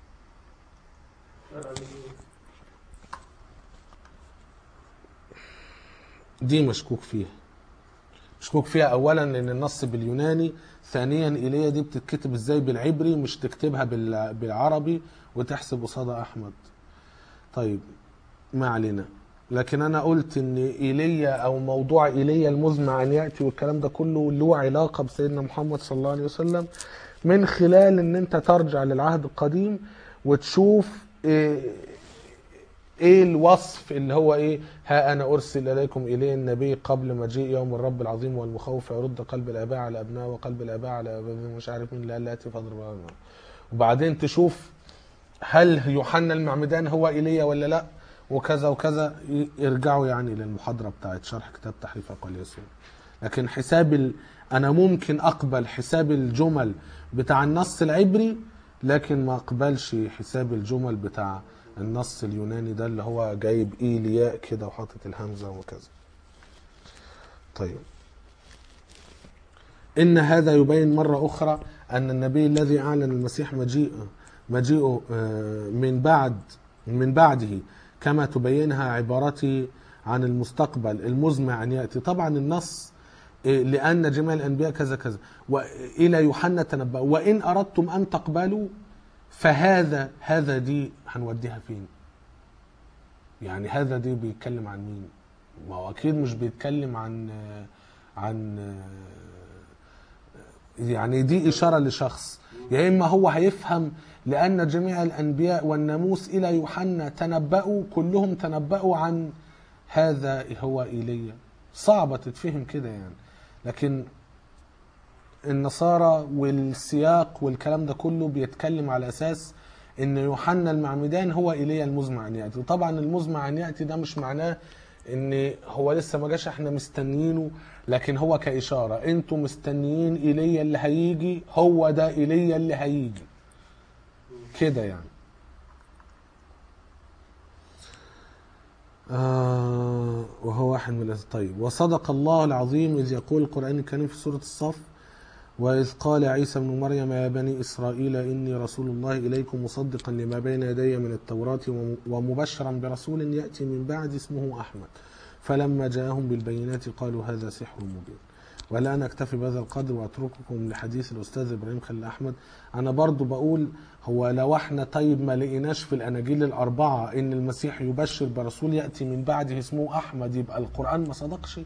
دي مشكوك فيها مشكوك فيها اولا لان النص باليوناني ثانيا ايليا دي بتتكتب ازاي بالعبري مش تكتبها بال- بالعربي وتحسب قصادها احمد طيب ما علينا لكن انا قلت ان ايليا او موضوع ايليا المزمع ان ياتي والكلام ده كله له علاقه بسيدنا محمد صلى الله عليه وسلم من خلال ان انت ترجع للعهد القديم وتشوف إيه ايه الوصف اللي هو ايه ها انا ارسل اليكم الي النبي قبل مجيء يوم الرب العظيم والمخوف يرد قلب الاباء على ابناء وقلب الاباء على أبناء مش عارف مين لا ياتي فاضرب وبعدين تشوف هل يوحنا المعمدان هو ايليا ولا لا وكذا وكذا ي- يرجعوا يعني للمحاضره بتاعت شرح كتاب تحريف اقوال يسوع لكن حساب ال... انا ممكن اقبل حساب الجمل بتاع النص العبري لكن ما اقبلش حساب الجمل بتاع النص اليوناني ده اللي هو جايب ايلياء كده وحاطط الهمزه وكذا طيب إن هذا يبين مرة أخرى أن النبي الذي أعلن المسيح مجيئه مجيئه آه، من بعد من بعده كما تبينها عبارتي عن المستقبل المزمع أن يأتي طبعا النص آه، لأن جميع الأنبياء كذا كذا وإلى يوحنا تنبأ وإن أردتم أن تقبلوا فهذا هذا دي هنوديها فين يعني هذا دي بيتكلم عن مين ما هو أكيد مش بيتكلم عن آه، عن آه، يعني دي إشارة لشخص يا إما هو هيفهم لأن جميع الأنبياء والناموس إلى يوحنا تنبأوا كلهم تنبأوا عن هذا هو إيليا صعبة تتفهم كده يعني لكن النصارى والسياق والكلام ده كله بيتكلم على أساس ان يوحنا المعمدان هو ايليا المزمع ان ياتي وطبعا المزمع ان ياتي ده مش معناه ان هو لسه ما جاش احنا مستنيينه لكن هو كاشاره انتوا مستنيين ايليا اللي هيجي هو ده ايليا اللي هيجي كده يعني آه وهو واحد من الأز- طيب وصدق الله العظيم إذ يقول القرآن الكريم في سورة الصف وإذ قال عيسى ابن مريم يا بني إسرائيل إني رسول الله إليكم مصدقا لما بين يدي من التوراة وم- ومبشرا برسول يأتي من بعد اسمه أحمد فلما جاءهم بالبينات قالوا هذا سحر مبين والآن أكتفي بهذا القدر وأترككم لحديث الأستاذ إبراهيم خليل أحمد أنا برضو بقول هو لو احنا طيب ما لقيناش في الأناجيل الأربعة إن المسيح يبشر برسول يأتي من بعده اسمه أحمد يبقى القرآن ما صدقش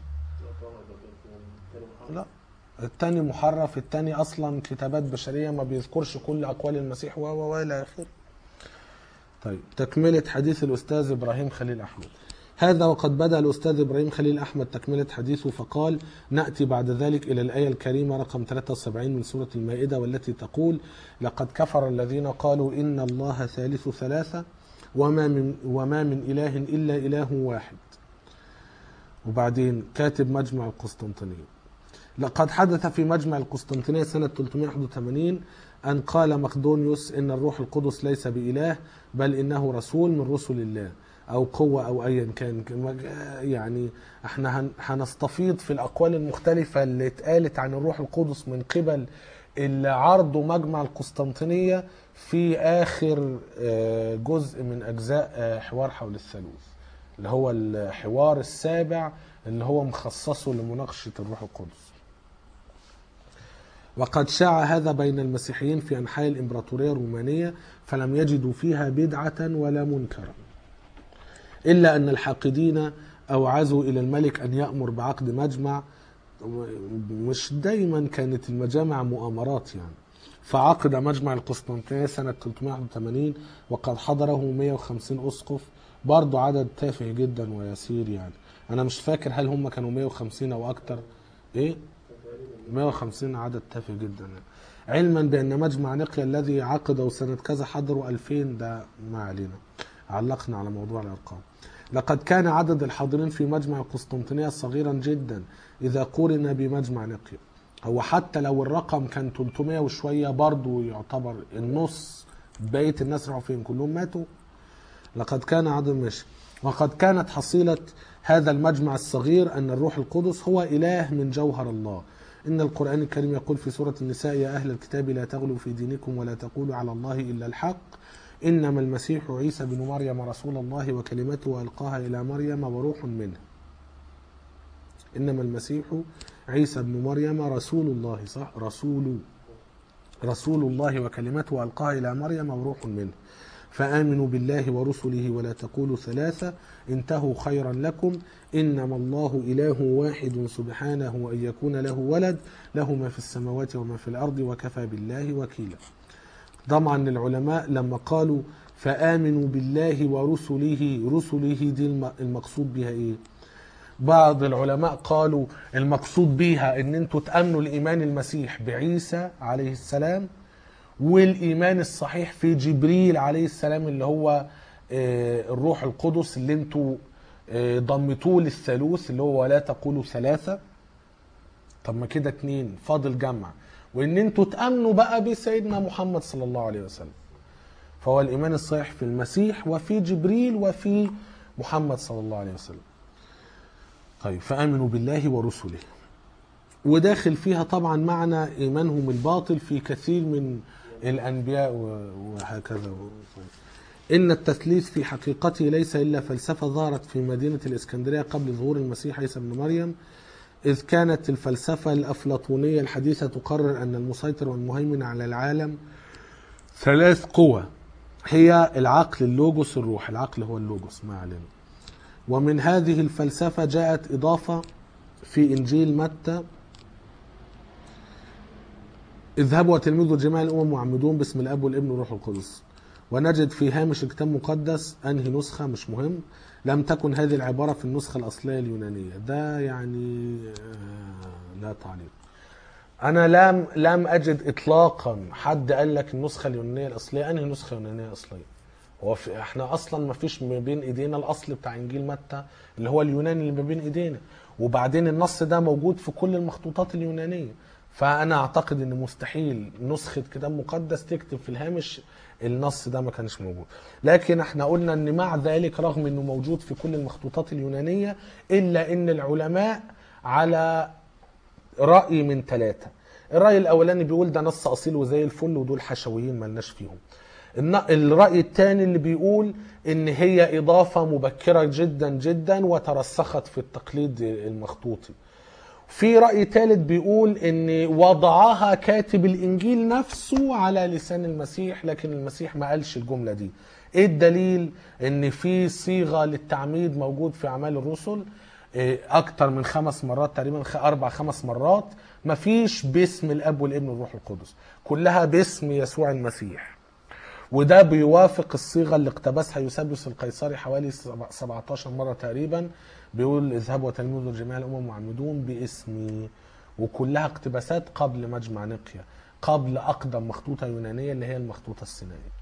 لا التاني محرف التاني اصلا كتابات بشريه ما بيذكرش كل اقوال المسيح و و و الى اخره طيب تكمله حديث الاستاذ ابراهيم خليل احمد هذا وقد بدا الاستاذ ابراهيم خليل احمد تكمله حديثه فقال ناتي بعد ذلك الى الايه الكريمه رقم 73 من سوره المائده والتي تقول لقد كفر الذين قالوا ان الله ثالث ثلاثه وما من وما من اله الا اله واحد وبعدين كاتب مجمع القسطنطينيه لقد حدث في مجمع القسطنطينية سنة 381 أن قال مقدونيوس إن الروح القدس ليس بإله بل إنه رسول من رسل الله أو قوة أو أيا كان كما- يعني احنا هن- هنستفيض في الأقوال المختلفة اللي اتقالت عن الروح القدس من قبل اللي عرضوا مجمع القسطنطينية في آخر آه، جزء من أجزاء آه، حوار حول الثالوث اللي هو الحوار السابع اللي هو مخصصه لمناقشة الروح القدس وقد شاع هذا بين المسيحيين في أنحاء الإمبراطورية الرومانية فلم يجدوا فيها بدعة ولا منكرا إلا أن الحاقدين أوعزوا إلى الملك أن يأمر بعقد مجمع مش دايما كانت المجامع مؤامرات يعني فعقد مجمع القسطنطينية سنة 381 وقد حضره 150 أسقف برضه عدد تافه جدا ويسير يعني أنا مش فاكر هل هم كانوا 150 أو أكتر إيه 150 عدد تافه جدا يعني. علما بأن مجمع نقيا الذي عقده سنة كذا حضروا 2000 ده ما علينا علقنا على موضوع الأرقام لقد كان عدد الحاضرين في مجمع القسطنطينية صغيرا جدا إذا قورن بمجمع نقيا هو حتى لو الرقم كان 300 وشويه برضه يعتبر النص بقيه الناس راحوا فين كلهم ماتوا لقد كان عدد ماشي وقد كانت حصيلة هذا المجمع الصغير أن الروح القدس هو إله من جوهر الله إن القرآن الكريم يقول في سورة النساء يا أهل الكتاب لا تغلوا في دينكم ولا تقولوا على الله إلا الحق إنما المسيح عيسى بن مريم رسول الله وكلمته ألقاها إلى مريم وروح منه إنما المسيح عيسى بن مريم رسول الله صح رسول رسول الله وكلمته ألقاها إلى مريم وروح منه فآمنوا بالله ورسله ولا تقولوا ثلاثة انتهوا خيرا لكم إنما الله إله واحد سبحانه أن يكون له ولد له ما في السماوات وما في الأرض وكفى بالله وكيلا طبعا العلماء لما قالوا فآمنوا بالله ورسله رسله دي الم- المقصود بها إيه بعض العلماء قالوا المقصود بيها ان انتوا تامنوا الايمان المسيح بعيسى عليه السلام والايمان الصحيح في جبريل عليه السلام اللي هو آه، الروح القدس اللي انتوا آه، ضمتوه للثالوث اللي هو ولا تقولوا ثلاثه طب ما كده اتنين فاضل جمع وان انتوا تامنوا بقى بسيدنا محمد صلى الله عليه وسلم فهو الايمان الصحيح في المسيح وفي جبريل وفي محمد صلى الله عليه وسلم طيب فآمنوا بالله ورسله وداخل فيها طبعا معنى إيمانهم الباطل في كثير من الأنبياء و- وهكذا إن التثليث في حقيقته ليس إلا فلسفة ظهرت في مدينة الإسكندرية قبل ظهور المسيح عيسى بن مريم إذ كانت الفلسفة الأفلاطونية الحديثة تقرر أن المسيطر والمهيمن على العالم ثلاث قوى هي العقل اللوجوس الروح العقل هو اللوجوس ما علينا ومن هذه الفلسفة جاءت إضافة في إنجيل متى اذهبوا وتلمذوا جميع الأمم وعمدوهم باسم الأب والابن والروح القدس ونجد في هامش الكتاب المقدس أنهي نسخة مش مهم لم تكن هذه العبارة في النسخة الأصلية اليونانية ده يعني آه، لا تعليق أنا لم لم أجد إطلاقا حد قال لك النسخة اليونانية الأصلية أنهي نسخة يونانية أصلية هو في احنا اصلا ما فيش ما بين ايدينا الاصل بتاع انجيل متى اللي هو اليوناني اللي ما بين ايدينا وبعدين النص ده موجود في كل المخطوطات اليونانيه فانا اعتقد ان مستحيل نسخه كتاب مقدس تكتب في الهامش النص ده ما كانش موجود لكن احنا قلنا ان مع ذلك رغم انه موجود في كل المخطوطات اليونانيه الا ان العلماء على راي من ثلاثه الراي الاولاني بيقول ده نص اصيل وزي الفل ودول حشويين ملناش فيهم الن- الرأي الثاني اللي بيقول ان هي اضافة مبكرة جدا جدا وترسخت في التقليد المخطوطي في رأي ثالث بيقول ان وضعها كاتب الانجيل نفسه على لسان المسيح لكن المسيح ما قالش الجملة دي ايه الدليل ان في صيغة للتعميد موجود في اعمال الرسل إيه، اكتر من خمس مرات تقريبا خ- اربع خمس مرات مفيش باسم الاب والابن والروح القدس كلها باسم يسوع المسيح وده بيوافق الصيغه اللي اقتبسها يوسابيوس القيصري حوالي سبع- 17 مره تقريبا بيقول اذهبوا وتلمذوا جميع الامم وعمدون باسمي وكلها اقتباسات قبل مجمع نقيا قبل اقدم مخطوطه يونانيه اللي هي المخطوطه السينائيه.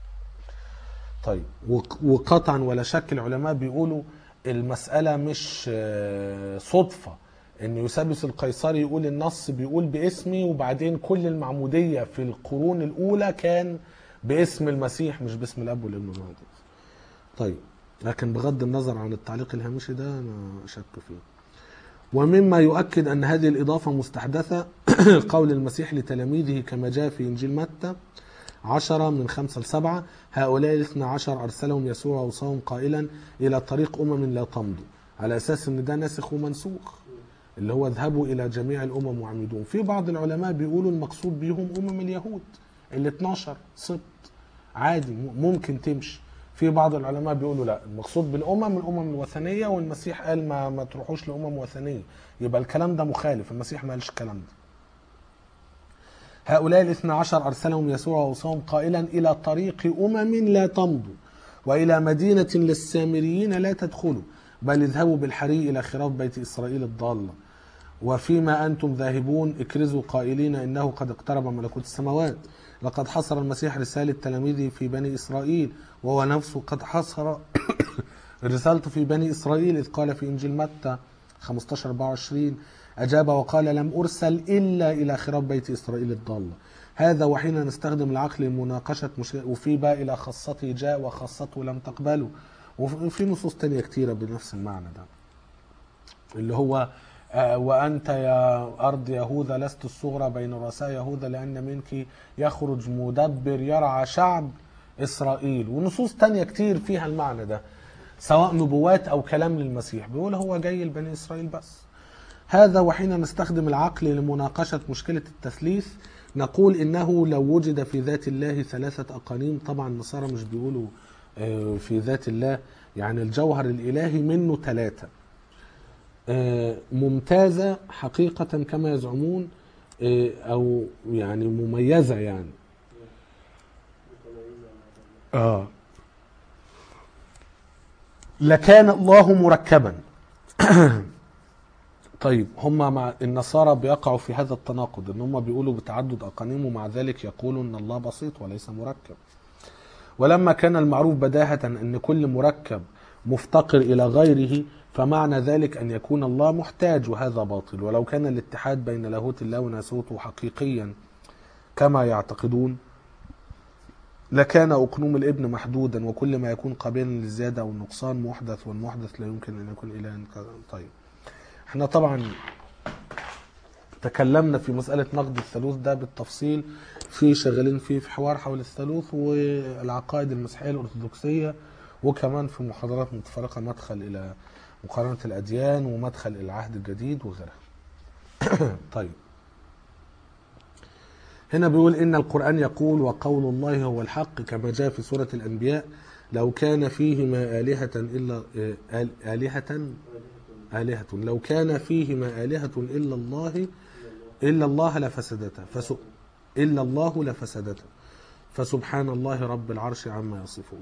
طيب وق- وقطعا ولا شك العلماء بيقولوا المساله مش آه، صدفه ان يوسابيوس القيصري يقول النص بيقول باسمي وبعدين كل المعموديه في القرون الاولى كان باسم المسيح مش باسم الاب والابن والروح القدس. طيب لكن بغض النظر عن التعليق الهامشي ده انا شك فيه. ومما يؤكد ان هذه الاضافه مستحدثه قول المسيح لتلاميذه كما جاء في انجيل متى عشرة من خمسة لسبعة هؤلاء الاثنى عشر أرسلهم يسوع وصاهم قائلا إلى طريق أمم لا تمضوا على أساس أن ده ناسخ ومنسوخ اللي هو اذهبوا إلى جميع الأمم وعمدون في بعض العلماء بيقولوا المقصود بيهم أمم اليهود ال 12 سبط عادي م- ممكن تمشي في بعض العلماء بيقولوا لا المقصود بالامم الامم الوثنيه والمسيح قال ما ما تروحوش لامم وثنيه يبقى الكلام ده مخالف المسيح ما قالش الكلام ده هؤلاء الاثنى عشر أرسلهم يسوع وصاهم قائلا إلى طريق أمم لا تمضوا وإلى مدينة للسامريين لا تدخلوا بل اذهبوا بالحري إلى خراف بيت إسرائيل الضالة وفيما أنتم ذاهبون اكرزوا قائلين إنه قد اقترب ملكوت السماوات لقد حصر المسيح رسالة تلاميذه في بني إسرائيل وهو نفسه قد حصر رسالته في بني إسرائيل إذ قال في إنجيل متى 15 24 أجاب وقال لم أرسل إلا إلى خراب بيت إسرائيل الضالة هذا وحين نستخدم العقل لمناقشة مشكلة وفي بقى إلى خاصته جاء وخاصته لم تقبله وفي نصوص تانية كتيرة بنفس المعنى ده اللي هو آه، وأنت يا أرض يهوذا لست الصغرى بين رؤساء يهوذا لأن منك يخرج مدبر يرعى شعب إسرائيل ونصوص تانية كتير فيها المعنى ده سواء نبوات أو كلام للمسيح بيقول هو جاي لبني إسرائيل بس هذا وحين نستخدم العقل لمناقشة مشكلة التثليث نقول إنه لو وجد في ذات الله ثلاثة أقانيم طبعا النصارى مش بيقولوا آه، في ذات الله يعني الجوهر الإلهي منه ثلاثة آه، ممتازة حقيقة كما يزعمون آه، أو يعني مميزة يعني آه لكان الله مركبا طيب هم مع النصارى بيقعوا في هذا التناقض ان هم بيقولوا بتعدد اقانيم ومع ذلك يقولوا ان الله بسيط وليس مركب ولما كان المعروف بداهة ان كل مركب مفتقر الى غيره فمعنى ذلك ان يكون الله محتاج وهذا باطل ولو كان الاتحاد بين لاهوت الله وناسوته حقيقيا كما يعتقدون لكان أقنوم الابن محدودا وكل ما يكون قابلا للزيادة أو النقصان محدث والمحدث لا يمكن أن يكون إلها ك- طيب احنا طبعا تكلمنا في مسألة نقد الثالوث ده بالتفصيل في شغالين فيه في حوار حول الثالوث والعقائد المسيحية الأرثوذكسية وكمان في محاضرات متفرقة مدخل إلى مقارنة الأديان ومدخل إلى العهد الجديد وغيرها طيب هنا بيقول إن القرآن يقول وقول الله هو الحق كما جاء في سورة الأنبياء لو كان فيهما آلهة إلا آه، آل- آلهة آلهة لو كان فيهما آلهة إلا الله إلا الله لفسدتا فس إلا الله لفسدتا فسبحان الله رب العرش عما يصفون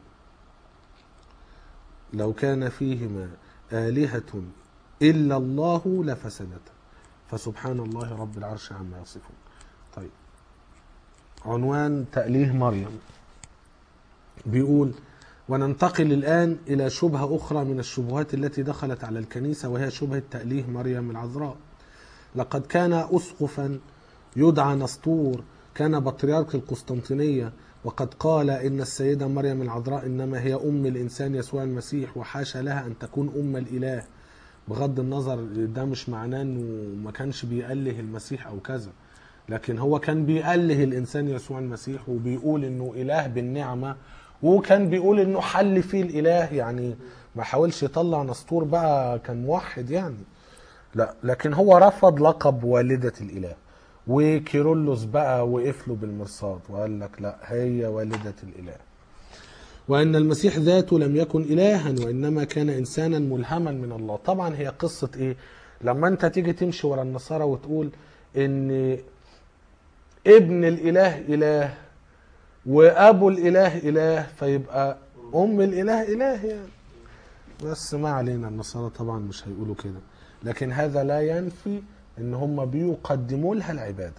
لو كان فيهما آلهة إلا الله لفسدتا فسبحان الله رب العرش عما يصفون طيب عنوان تأليه مريم بيقول وننتقل الآن إلى شبهة أخرى من الشبهات التي دخلت على الكنيسة وهي شبهة تأليه مريم العذراء لقد كان أسقفا يدعى نسطور كان بطريرك القسطنطينية وقد قال إن السيدة مريم العذراء إنما هي أم الإنسان يسوع المسيح وحاشا لها أن تكون أم الإله بغض النظر ده مش معناه إنه ما كانش بيأله المسيح أو كذا لكن هو كان بيأله الإنسان يسوع المسيح وبيقول إنه إله بالنعمة وكان بيقول إنه حل فيه الإله يعني ما حاولش يطلع نسطور بقى كان موحد يعني لا لكن هو رفض لقب والدة الإله وكيرلس بقى وقف له بالمرصاد وقال لك لا هي والدة الإله وأن المسيح ذاته لم يكن إلها وإنما كان إنسانا ملهما من الله طبعا هي قصة إيه لما أنت تيجي تمشي ورا النصارى وتقول إن ابن الإله إله وأبو الإله إله فيبقى أم الإله إله يعني بس ما علينا النصارى طبعا مش هيقولوا كده لكن هذا لا ينفي ان هم بيقدموا لها العباده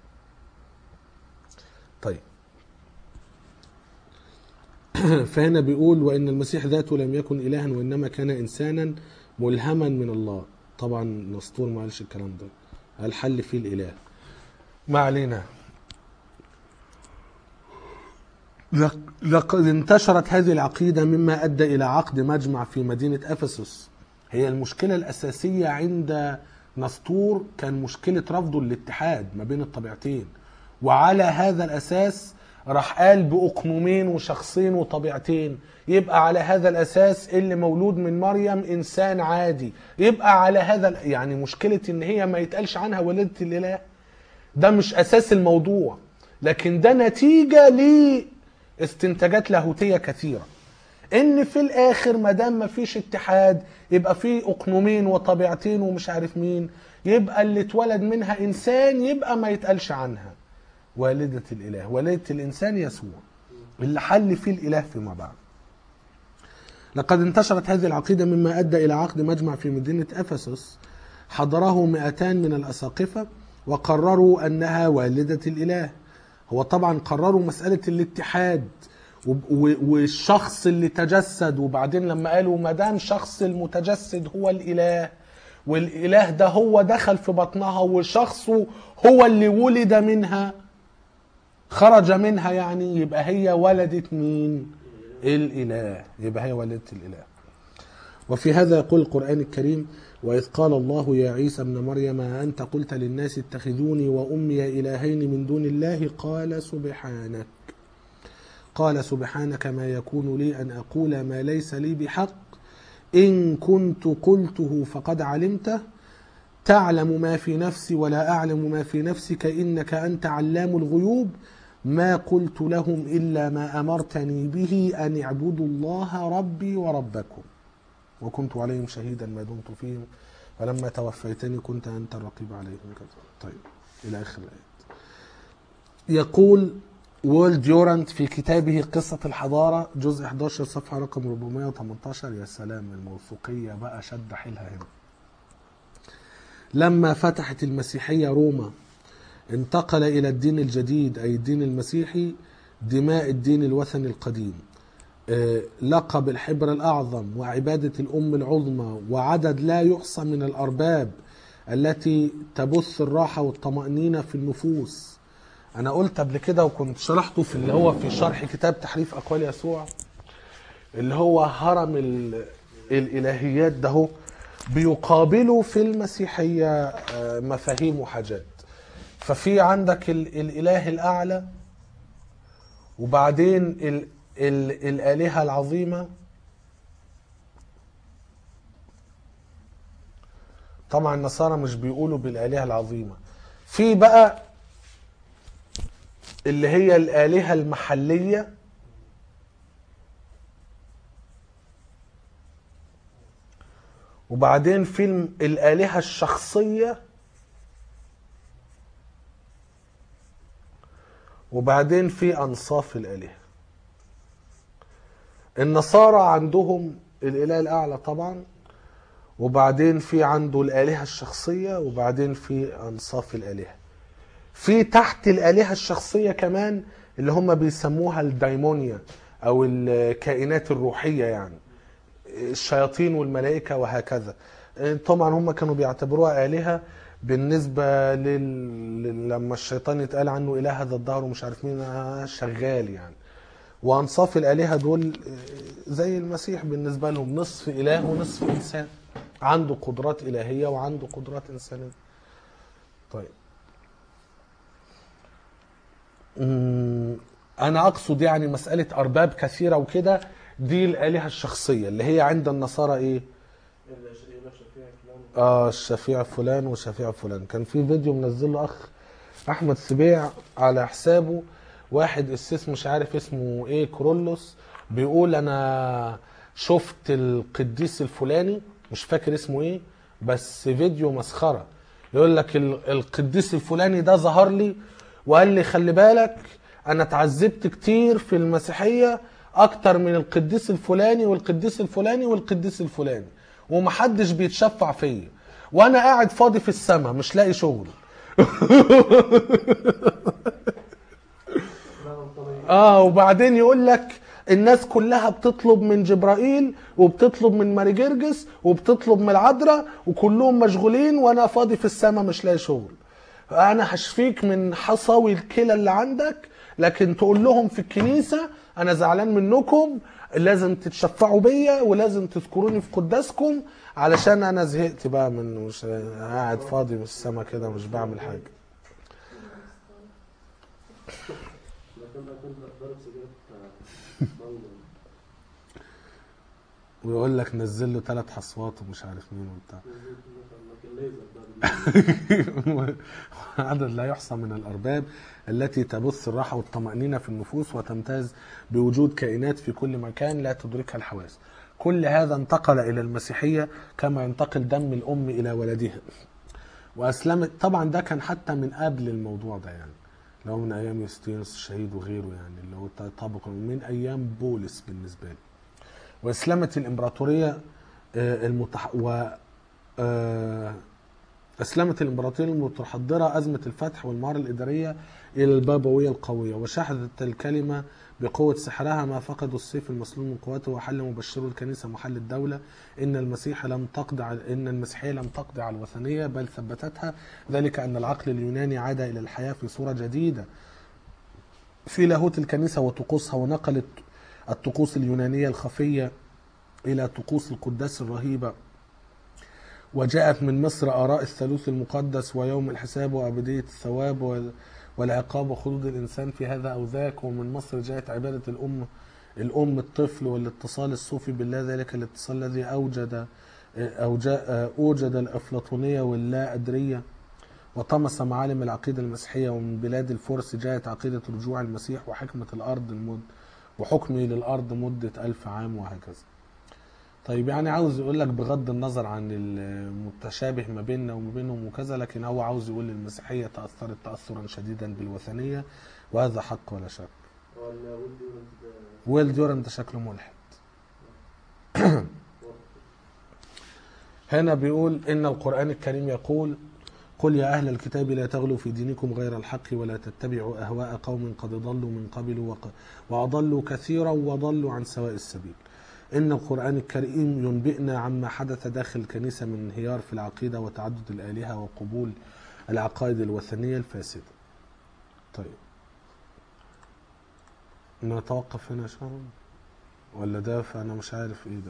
طيب فهنا بيقول وان المسيح ذاته لم يكن الها وانما كان انسانا ملهما من الله طبعا نسطور ما قالش الكلام ده قال حل فيه الاله ما علينا لق- لقد انتشرت هذه العقيدة مما أدى إلى عقد مجمع في مدينة أفسس هي المشكلة الأساسية عند نسطور كان مشكلة رفضه للاتحاد ما بين الطبيعتين وعلى هذا الأساس راح قال بأقنومين وشخصين وطبيعتين يبقى على هذا الأساس اللي مولود من مريم إنسان عادي يبقى على هذا ال- يعني مشكلة إن هي ما يتقالش عنها والدة الإله ده مش اساس الموضوع لكن ده نتيجه لاستنتاجات لاهوتيه كثيره ان في الاخر ما دام ما فيش اتحاد يبقى في اقنومين وطبيعتين ومش عارف مين يبقى اللي اتولد منها انسان يبقى ما يتقالش عنها والده الاله والده الانسان يسوع اللي حل فيه الاله فيما بعد لقد انتشرت هذه العقيدة مما أدى إلى عقد مجمع في مدينة أفسس حضره 200 من الأساقفة وقرروا أنها والدة الإله هو طبعا قرروا مسألة الاتحاد وب- و- والشخص اللي تجسد وبعدين لما قالوا ما دام شخص المتجسد هو الإله والاله ده هو دخل في بطنها وشخصه هو اللي ولد منها خرج منها يعني يبقى هي ولدت مين الاله يبقى هي ولدت الاله وفي هذا يقول القرآن الكريم وإذ قال الله يا عيسى ابن مريم أنت قلت للناس اتخذوني وأمي إلهين من دون الله قال سبحانك قال سبحانك ما يكون لي أن أقول ما ليس لي بحق إن كنت قلته فقد علمته تعلم ما في نفسي ولا أعلم ما في نفسك إنك أنت علام الغيوب ما قلت لهم إلا ما أمرتني به أن اعبدوا الله ربي وربكم وكنت عليهم شهيدا ما دمت فيهم فلما توفيتني كنت أنت الرقيب عليهم كذا طيب إلى آخر الآيات يقول وول ديورانت في كتابه قصة الحضارة جزء 11 صفحة رقم 418 يا سلام الموثوقية بقى شد حيلها هنا لما فتحت المسيحية روما انتقل إلى الدين الجديد أي الدين المسيحي دماء الدين الوثني القديم آه، لقب الحبر الأعظم وعبادة الأم العظمى وعدد لا يحصى من الأرباب التي تبث الراحة والطمأنينة في النفوس أنا قلت قبل كده وكنت شرحته في اللي هو في شرح كتاب تحريف أقوال يسوع اللي هو هرم ال- الإلهيات ده هو بيقابله في المسيحية آه، مفاهيم وحاجات ففي عندك ال- الإله الأعلى وبعدين ال ال الآلهة العظيمة طبعا النصارى مش بيقولوا بالآلهة العظيمة في بقى اللي هي الآلهة المحلية وبعدين في الم- الآلهة الشخصية وبعدين في أنصاف الآلهة النصارى عندهم الإله الأعلى طبعا وبعدين في عنده الآلهة الشخصية وبعدين في أنصاف الآلهة في تحت الآلهة الشخصية كمان اللي هم بيسموها الدايمونيا أو الكائنات الروحية يعني الشياطين والملائكة وهكذا طبعا هم كانوا بيعتبروها آلهة بالنسبة لل... لل- لما الشيطان يتقال عنه إله هذا الدهر ومش عارف مين آه، شغال يعني وأنصاف الآلهة دول آه، زي المسيح بالنسبة لهم نصف إله ونصف إنسان عنده قدرات إلهية وعنده قدرات إنسانية طيب أمم، أنا أقصد يعني مسألة أرباب كثيرة وكده دي الآلهة الشخصية اللي هي عند النصارى إيه؟ إلا ش- إلا شفيع فلان اه الشفيع فلان وشفيع فلان كان في فيديو منزله اخ احمد سبيع على حسابه واحد اساس مش عارف اسمه ايه كرولوس بيقول انا شفت القديس الفلاني مش فاكر اسمه ايه بس فيديو مسخره يقول لك ال- القديس الفلاني ده ظهر لي وقال لي خلي بالك انا اتعذبت كتير في المسيحيه اكتر من القديس الفلاني والقديس الفلاني والقديس الفلاني ومحدش بيتشفع فيا وانا قاعد فاضي في السماء مش لاقي شغل لا غلطانين اه وبعدين يقول لك الناس كلها بتطلب من جبرائيل وبتطلب من ماري جرجس وبتطلب من العذراء وكلهم مشغولين وانا فاضي في السماء مش لاقي شغل انا هشفيك من حصاوي الكلى اللي عندك لكن تقول لهم في الكنيسه انا زعلان منكم لازم تتشفعوا بيا ولازم تذكروني في قداسكم علشان انا زهقت بقى من مش قاعد فاضي في السماء كده مش بعمل حاجه لكن بقى كنت ضارب سجاير ضوء ويقول لك نزل له ثلاث حصوات ومش عارف مين وبتاع لكن ليزر بقى عدد لا يحصى من الأرباب التي تبث الراحة والطمأنينة في النفوس وتمتاز بوجود كائنات في كل مكان لا تدركها الحواس كل هذا انتقل إلى المسيحية كما ينتقل دم الأم إلى ولدها وأسلمت طبعا ده كان حتى من قبل الموضوع ده يعني لو من أيام يوستينوس الشهيد وغيره يعني اللي هو طبق من أيام بولس بالنسبة لي وأسلمت الإمبراطورية آه، المتح... و آه، أسلمت الإمبراطورية المتحضرة أزمة الفتح والمهارة الإدارية إلى البابوية القوية وشهدت الكلمة بقوة سحرها ما فقدوا السيف المسلول من قوته وحل مبشرو الكنيسة محل الدولة إن المسيح لم تقضي على إن المسيحية لم تقضي على الوثنية بل ثبتتها ذلك أن العقل اليوناني عاد إلى الحياة في صورة جديدة في لاهوت الكنيسة وطقوسها ونقلت الطقوس اليونانية الخفية إلى طقوس القداس الرهيبة وجاءت من مصر آراء الثالوث المقدس ويوم الحساب وأبدية الثواب وال- والعقاب وخلود الإنسان في هذا أو ذاك ومن مصر جاءت عبادة الأم الأم الطفل والاتصال الصوفي بالله ذلك الاتصال الذي أوجد أو جاء أوجد الأفلاطونية واللا أدرية وطمس معالم العقيدة المسيحية ومن بلاد الفرس جاءت عقيدة رجوع المسيح وحكمة الأرض المد وحكمه للأرض مدة ألف عام وهكذا طيب يعني عاوز يقول لك بغض النظر عن المتشابه ما بيننا وما بينهم وكذا لكن هو عاوز يقول المسيحية تأثرت تأثرا شديدا بالوثنية وهذا حق ولا شك ولا ولدي ولد ويل ديورن ده شكله ملحد هنا بيقول إن القرآن الكريم يقول قل يا أهل الكتاب لا تغلوا في دينكم غير الحق ولا تتبعوا أهواء قوم قد ضلوا من قبل وق- وأضلوا كثيرا وضلوا عن سواء السبيل إن القرآن الكريم ينبئنا عما حدث داخل الكنيسة من انهيار في العقيدة وتعدد الآلهة وقبول العقائد الوثنية الفاسدة طيب نتوقف هنا شهر ولا ده فأنا مش عارف إيه ده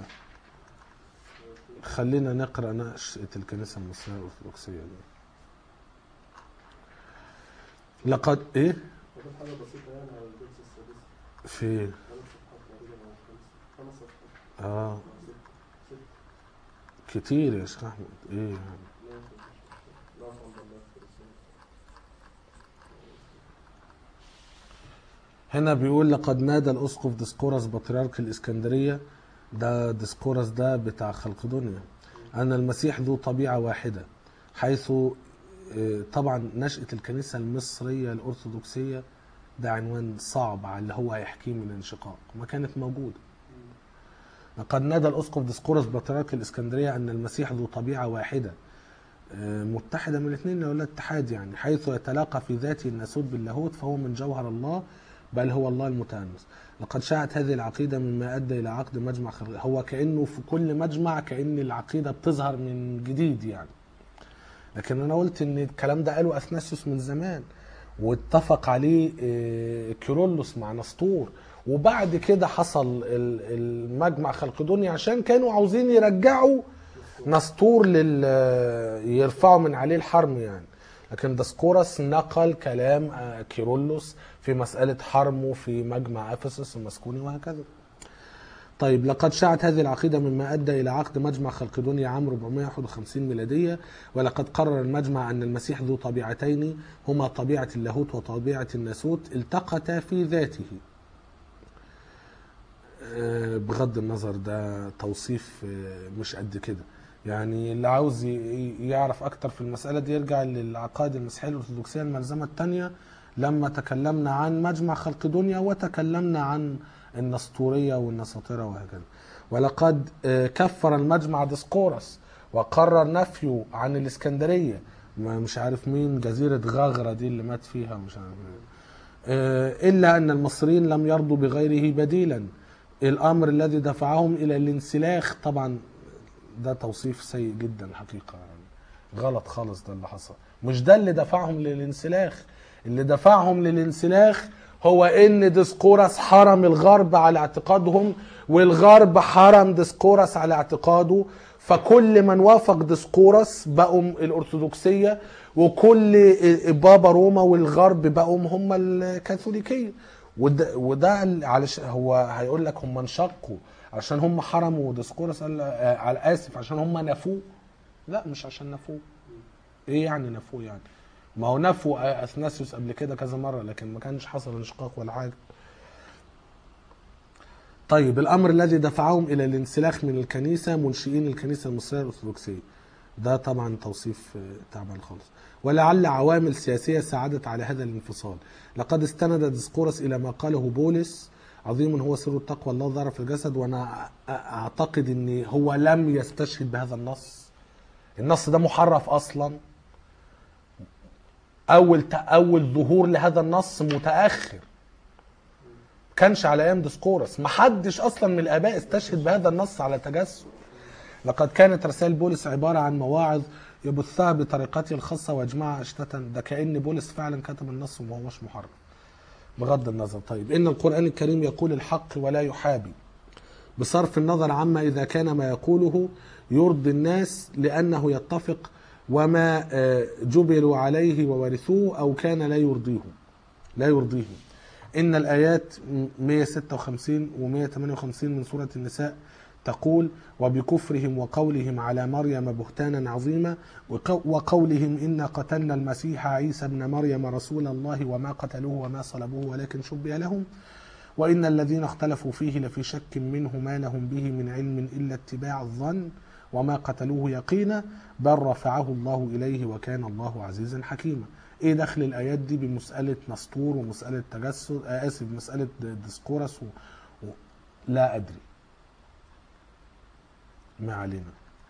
خلينا نقرأ نشأة الكنيسة المصرية الأرثوذكسية دي لقد إيه فده حاجة بسيطة يعني على الجلسة السادسة في خمس صفحات تقريبا أو خمس خمس صفحات آه أو ست ست كتير يا شيخ أحمد إيه يعني ماشي لا حول الله في رسول هنا بيقول لقد نادى الاسقف ديسقورس بطريرك الاسكندريه ده ديسقورس ده بتاع خلق دنيا ان المسيح ذو طبيعه واحده حيث آه، طبعا نشاه الكنيسه المصريه الارثوذكسيه ده عنوان صعب على اللي هو هيحكيه من الانشقاق ما كانت موجوده لقد نادى الاسقف ديسقورس بطريرك الاسكندريه ان المسيح ذو طبيعه واحده آه، متحده من الاثنين لولا اتحاد يعني حيث يتلاقى في ذاته الناسوت باللاهوت فهو من جوهر الله بل هو الله المتأنس لقد شاعت هذه العقيدة مما أدى إلى عقد مجمع خر... هو كأنه في كل مجمع كأن العقيدة بتظهر من جديد يعني لكن أنا قلت إن الكلام ده قاله أثناسيوس من زمان واتفق عليه آه، كيرلس مع نسطور وبعد كده حصل ال- المجمع خلقدوني عشان كانوا عاوزين يرجعوا نسطور لل يرفعوا من عليه الحرم يعني لكن ديسقورس نقل كلام آه، كيرلس في مسألة حرمه في مجمع أفسس المسكوني وهكذا طيب لقد شاعت هذه العقيدة مما أدى إلى عقد مجمع خلقدونيا عام 451 ميلادية ولقد قرر المجمع أن المسيح ذو طبيعتين هما طبيعة اللاهوت وطبيعة الناسوت التقتا في ذاته آه، بغض النظر ده توصيف آه، مش قد كده يعني اللي عاوز ي- يعرف اكتر في المساله دي يرجع للعقائد المسيحيه الارثوذكسيه الملزمه الثانيه لما تكلمنا عن مجمع خلق دنيا وتكلمنا عن النسطوريه والنساطره وهكذا ولقد آه، كفر المجمع ديسقورس وقرر نفيه عن الاسكندريه ما مش عارف مين جزيره غاغره دي اللي مات فيها مش عارف إيه. آه، إلا أن المصريين لم يرضوا بغيره بديلا الأمر الذي دفعهم إلى الانسلاخ طبعا ده توصيف سيء جدا حقيقة يعني غلط خالص ده اللي حصل مش ده اللي دفعهم للانسلاخ اللي دفعهم للانسلاخ هو ان ديسقورس حرم الغرب على اعتقادهم والغرب حرم ديسقورس على اعتقاده فكل من وافق ديسقورس بقوا الارثوذكسيه وكل بابا روما والغرب بقوا هم الكاثوليكيه وده, وده علش هو هيقول لك هم انشقوا عشان هم حرموا ديسقورس قال آه، على اسف عشان هم نفوه لا مش عشان نفوه ايه يعني نفوه يعني ما هو نفوا اثناسيوس قبل كده كذا مره لكن ما كانش حصل انشقاق ولا حاجه طيب الامر الذي دفعهم الى الانسلاخ من الكنيسه منشئين الكنيسه المصريه الارثوذكسيه ده طبعا توصيف آه، تعبان خالص ولعل عوامل سياسيه ساعدت على هذا الانفصال لقد استند ديسقورس الى ما قاله بولس عظيم هو سر التقوى الله ظهر في الجسد وانا أ- اعتقد ان هو لم يستشهد بهذا النص النص ده محرف اصلا اول اول ظهور لهذا النص متاخر كانش على ايام ديسقورس محدش اصلا من الاباء استشهد بهذا النص على تجسد لقد كانت رسائل بولس عباره عن مواعظ يبثها بطريقته الخاصه واجمعها اشتتا ده كان بولس فعلا كتب النص وما هوش محرف بغض النظر طيب ان القران الكريم يقول الحق ولا يحابي بصرف النظر عما اذا كان ما يقوله يرضي الناس لانه يتفق وما آه، جبلوا عليه وورثوه او كان لا يرضيه لا يرضيه ان الايات 156 و 158 من سوره النساء تقول وبكفرهم وقولهم على مريم بهتانا عظيما وق- وقولهم انا قتلنا المسيح عيسى ابن مريم رسول الله وما قتلوه وما صلبوه ولكن شبه لهم وإن الذين اختلفوا فيه لفي شك منه ما لهم به من علم إلا اتباع الظن وما قتلوه يقينا بل رفعه الله إليه وكان الله عزيزا حكيما ايه دخل الايات دي بمساله نسطور ومساله تجسد آه اسف مساله ديسقورس و... و... لا ادري ما علينا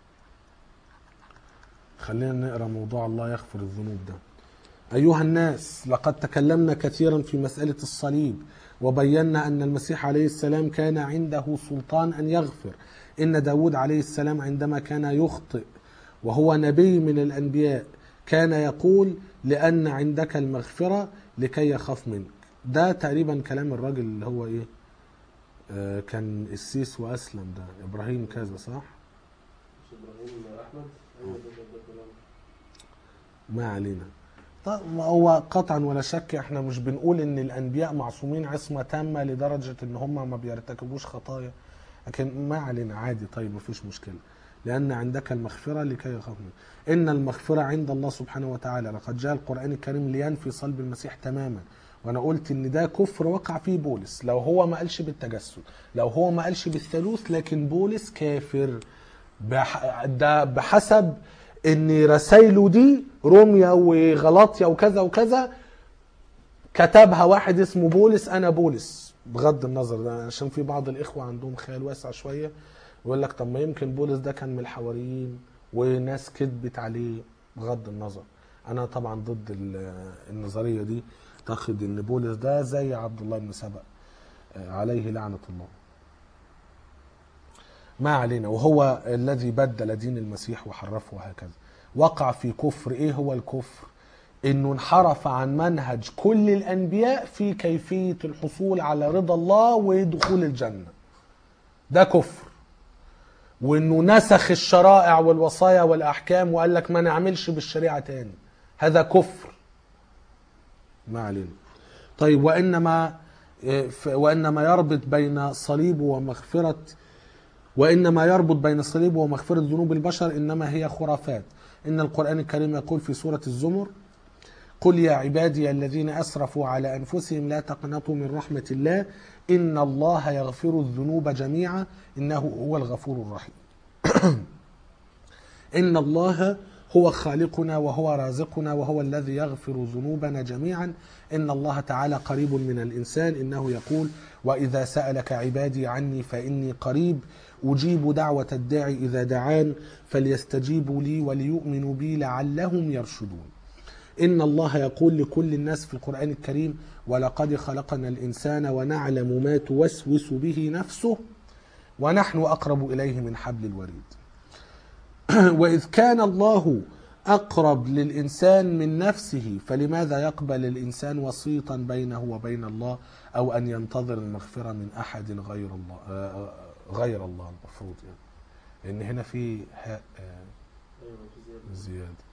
خلينا نقرا موضوع الله يغفر الذنوب ده أيها الناس لقد تكلمنا كثيرا في مسألة الصليب وبينا أن المسيح عليه السلام كان عنده سلطان أن يغفر إن داود عليه السلام عندما كان يخطئ وهو نبي من الأنبياء كان يقول لأن عندك المغفرة لكي يخاف منك ده تقريبا كلام الراجل اللي هو إيه آه كان السيس وأسلم ده إبراهيم كذا صح مش ابراهيم احمد ايوه ده ده ده كلام ما علينا طب ما هو قطعا ولا شك احنا مش بنقول ان الانبياء معصومين عصمه تامه لدرجه ان هم ما بيرتكبوش خطايا لكن ما علينا عادي طيب مفيش مشكله لان عندك المغفره لكي يخاف منك ان المغفره عند الله سبحانه وتعالى لقد جاء القران الكريم لينفي صلب المسيح تماما وانا قلت ان ده كفر وقع فيه بولس لو هو ما قالش بالتجسد لو هو ما قالش بالثالوث لكن بولس كافر بح... ده بحسب ان رسايله دي روميا وغلاطيا وكذا وكذا كتبها واحد اسمه بولس انا بولس بغض النظر ده عشان في بعض الاخوه عندهم خيال واسع شويه يقول لك طب ما يمكن بولس ده كان من الحواريين وناس كذبت عليه بغض النظر انا طبعا ضد ال- النظريه دي اعتقد ان بولس ده زي عبد الله بن سبأ آه، عليه لعنه الله ما علينا وهو الذي بدل دين المسيح وحرفه وهكذا وقع في كفر ايه هو الكفر انه انحرف عن منهج كل الانبياء في كيفيه الحصول على رضا الله ودخول الجنه ده كفر وانه نسخ الشرائع والوصايا والاحكام وقال لك ما نعملش بالشريعه تاني هذا كفر ما علينا طيب وانما وانما يربط بين صليب ومغفره وإنما يربط بين الصليب ومغفرة ذنوب البشر إنما هي خرافات إن القرآن الكريم يقول في سورة الزمر قل يا عبادي الذين أسرفوا على أنفسهم لا تقنطوا من رحمة الله إن الله يغفر الذنوب جميعا إنه هو الغفور الرحيم إن الله هو خالقنا وهو رازقنا وهو الذي يغفر ذنوبنا جميعا إن الله تعالى قريب من الإنسان إنه يقول وإذا سألك عبادي عني فإني قريب أجيب دعوة الداعي إذا دعان فليستجيبوا لي وليؤمنوا بي لعلهم يرشدون إن الله يقول لكل الناس في القرآن الكريم ولقد خلقنا الإنسان ونعلم ما توسوس به نفسه ونحن أقرب إليه من حبل الوريد وإذ كان الله أقرب للإنسان من نفسه فلماذا يقبل الإنسان وسيطا بينه وبين الله أو أن ينتظر المغفرة من أحد غير الله آه، آه، غير الله المفروض يعني لأن هنا في هاء آه، ايوه في زياده زيادة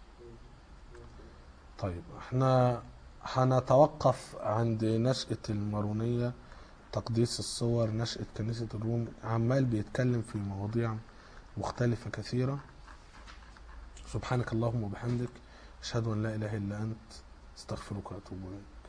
طيب احنا هنتوقف عند نشأة المارونية تقديس الصور نشأة كنيسة الروم عمال بيتكلم في مواضيع مختلفة كثيرة سبحانك اللهم وبحمدك أشهد أن لا إله إلا أنت استغفرك وأتوب إليك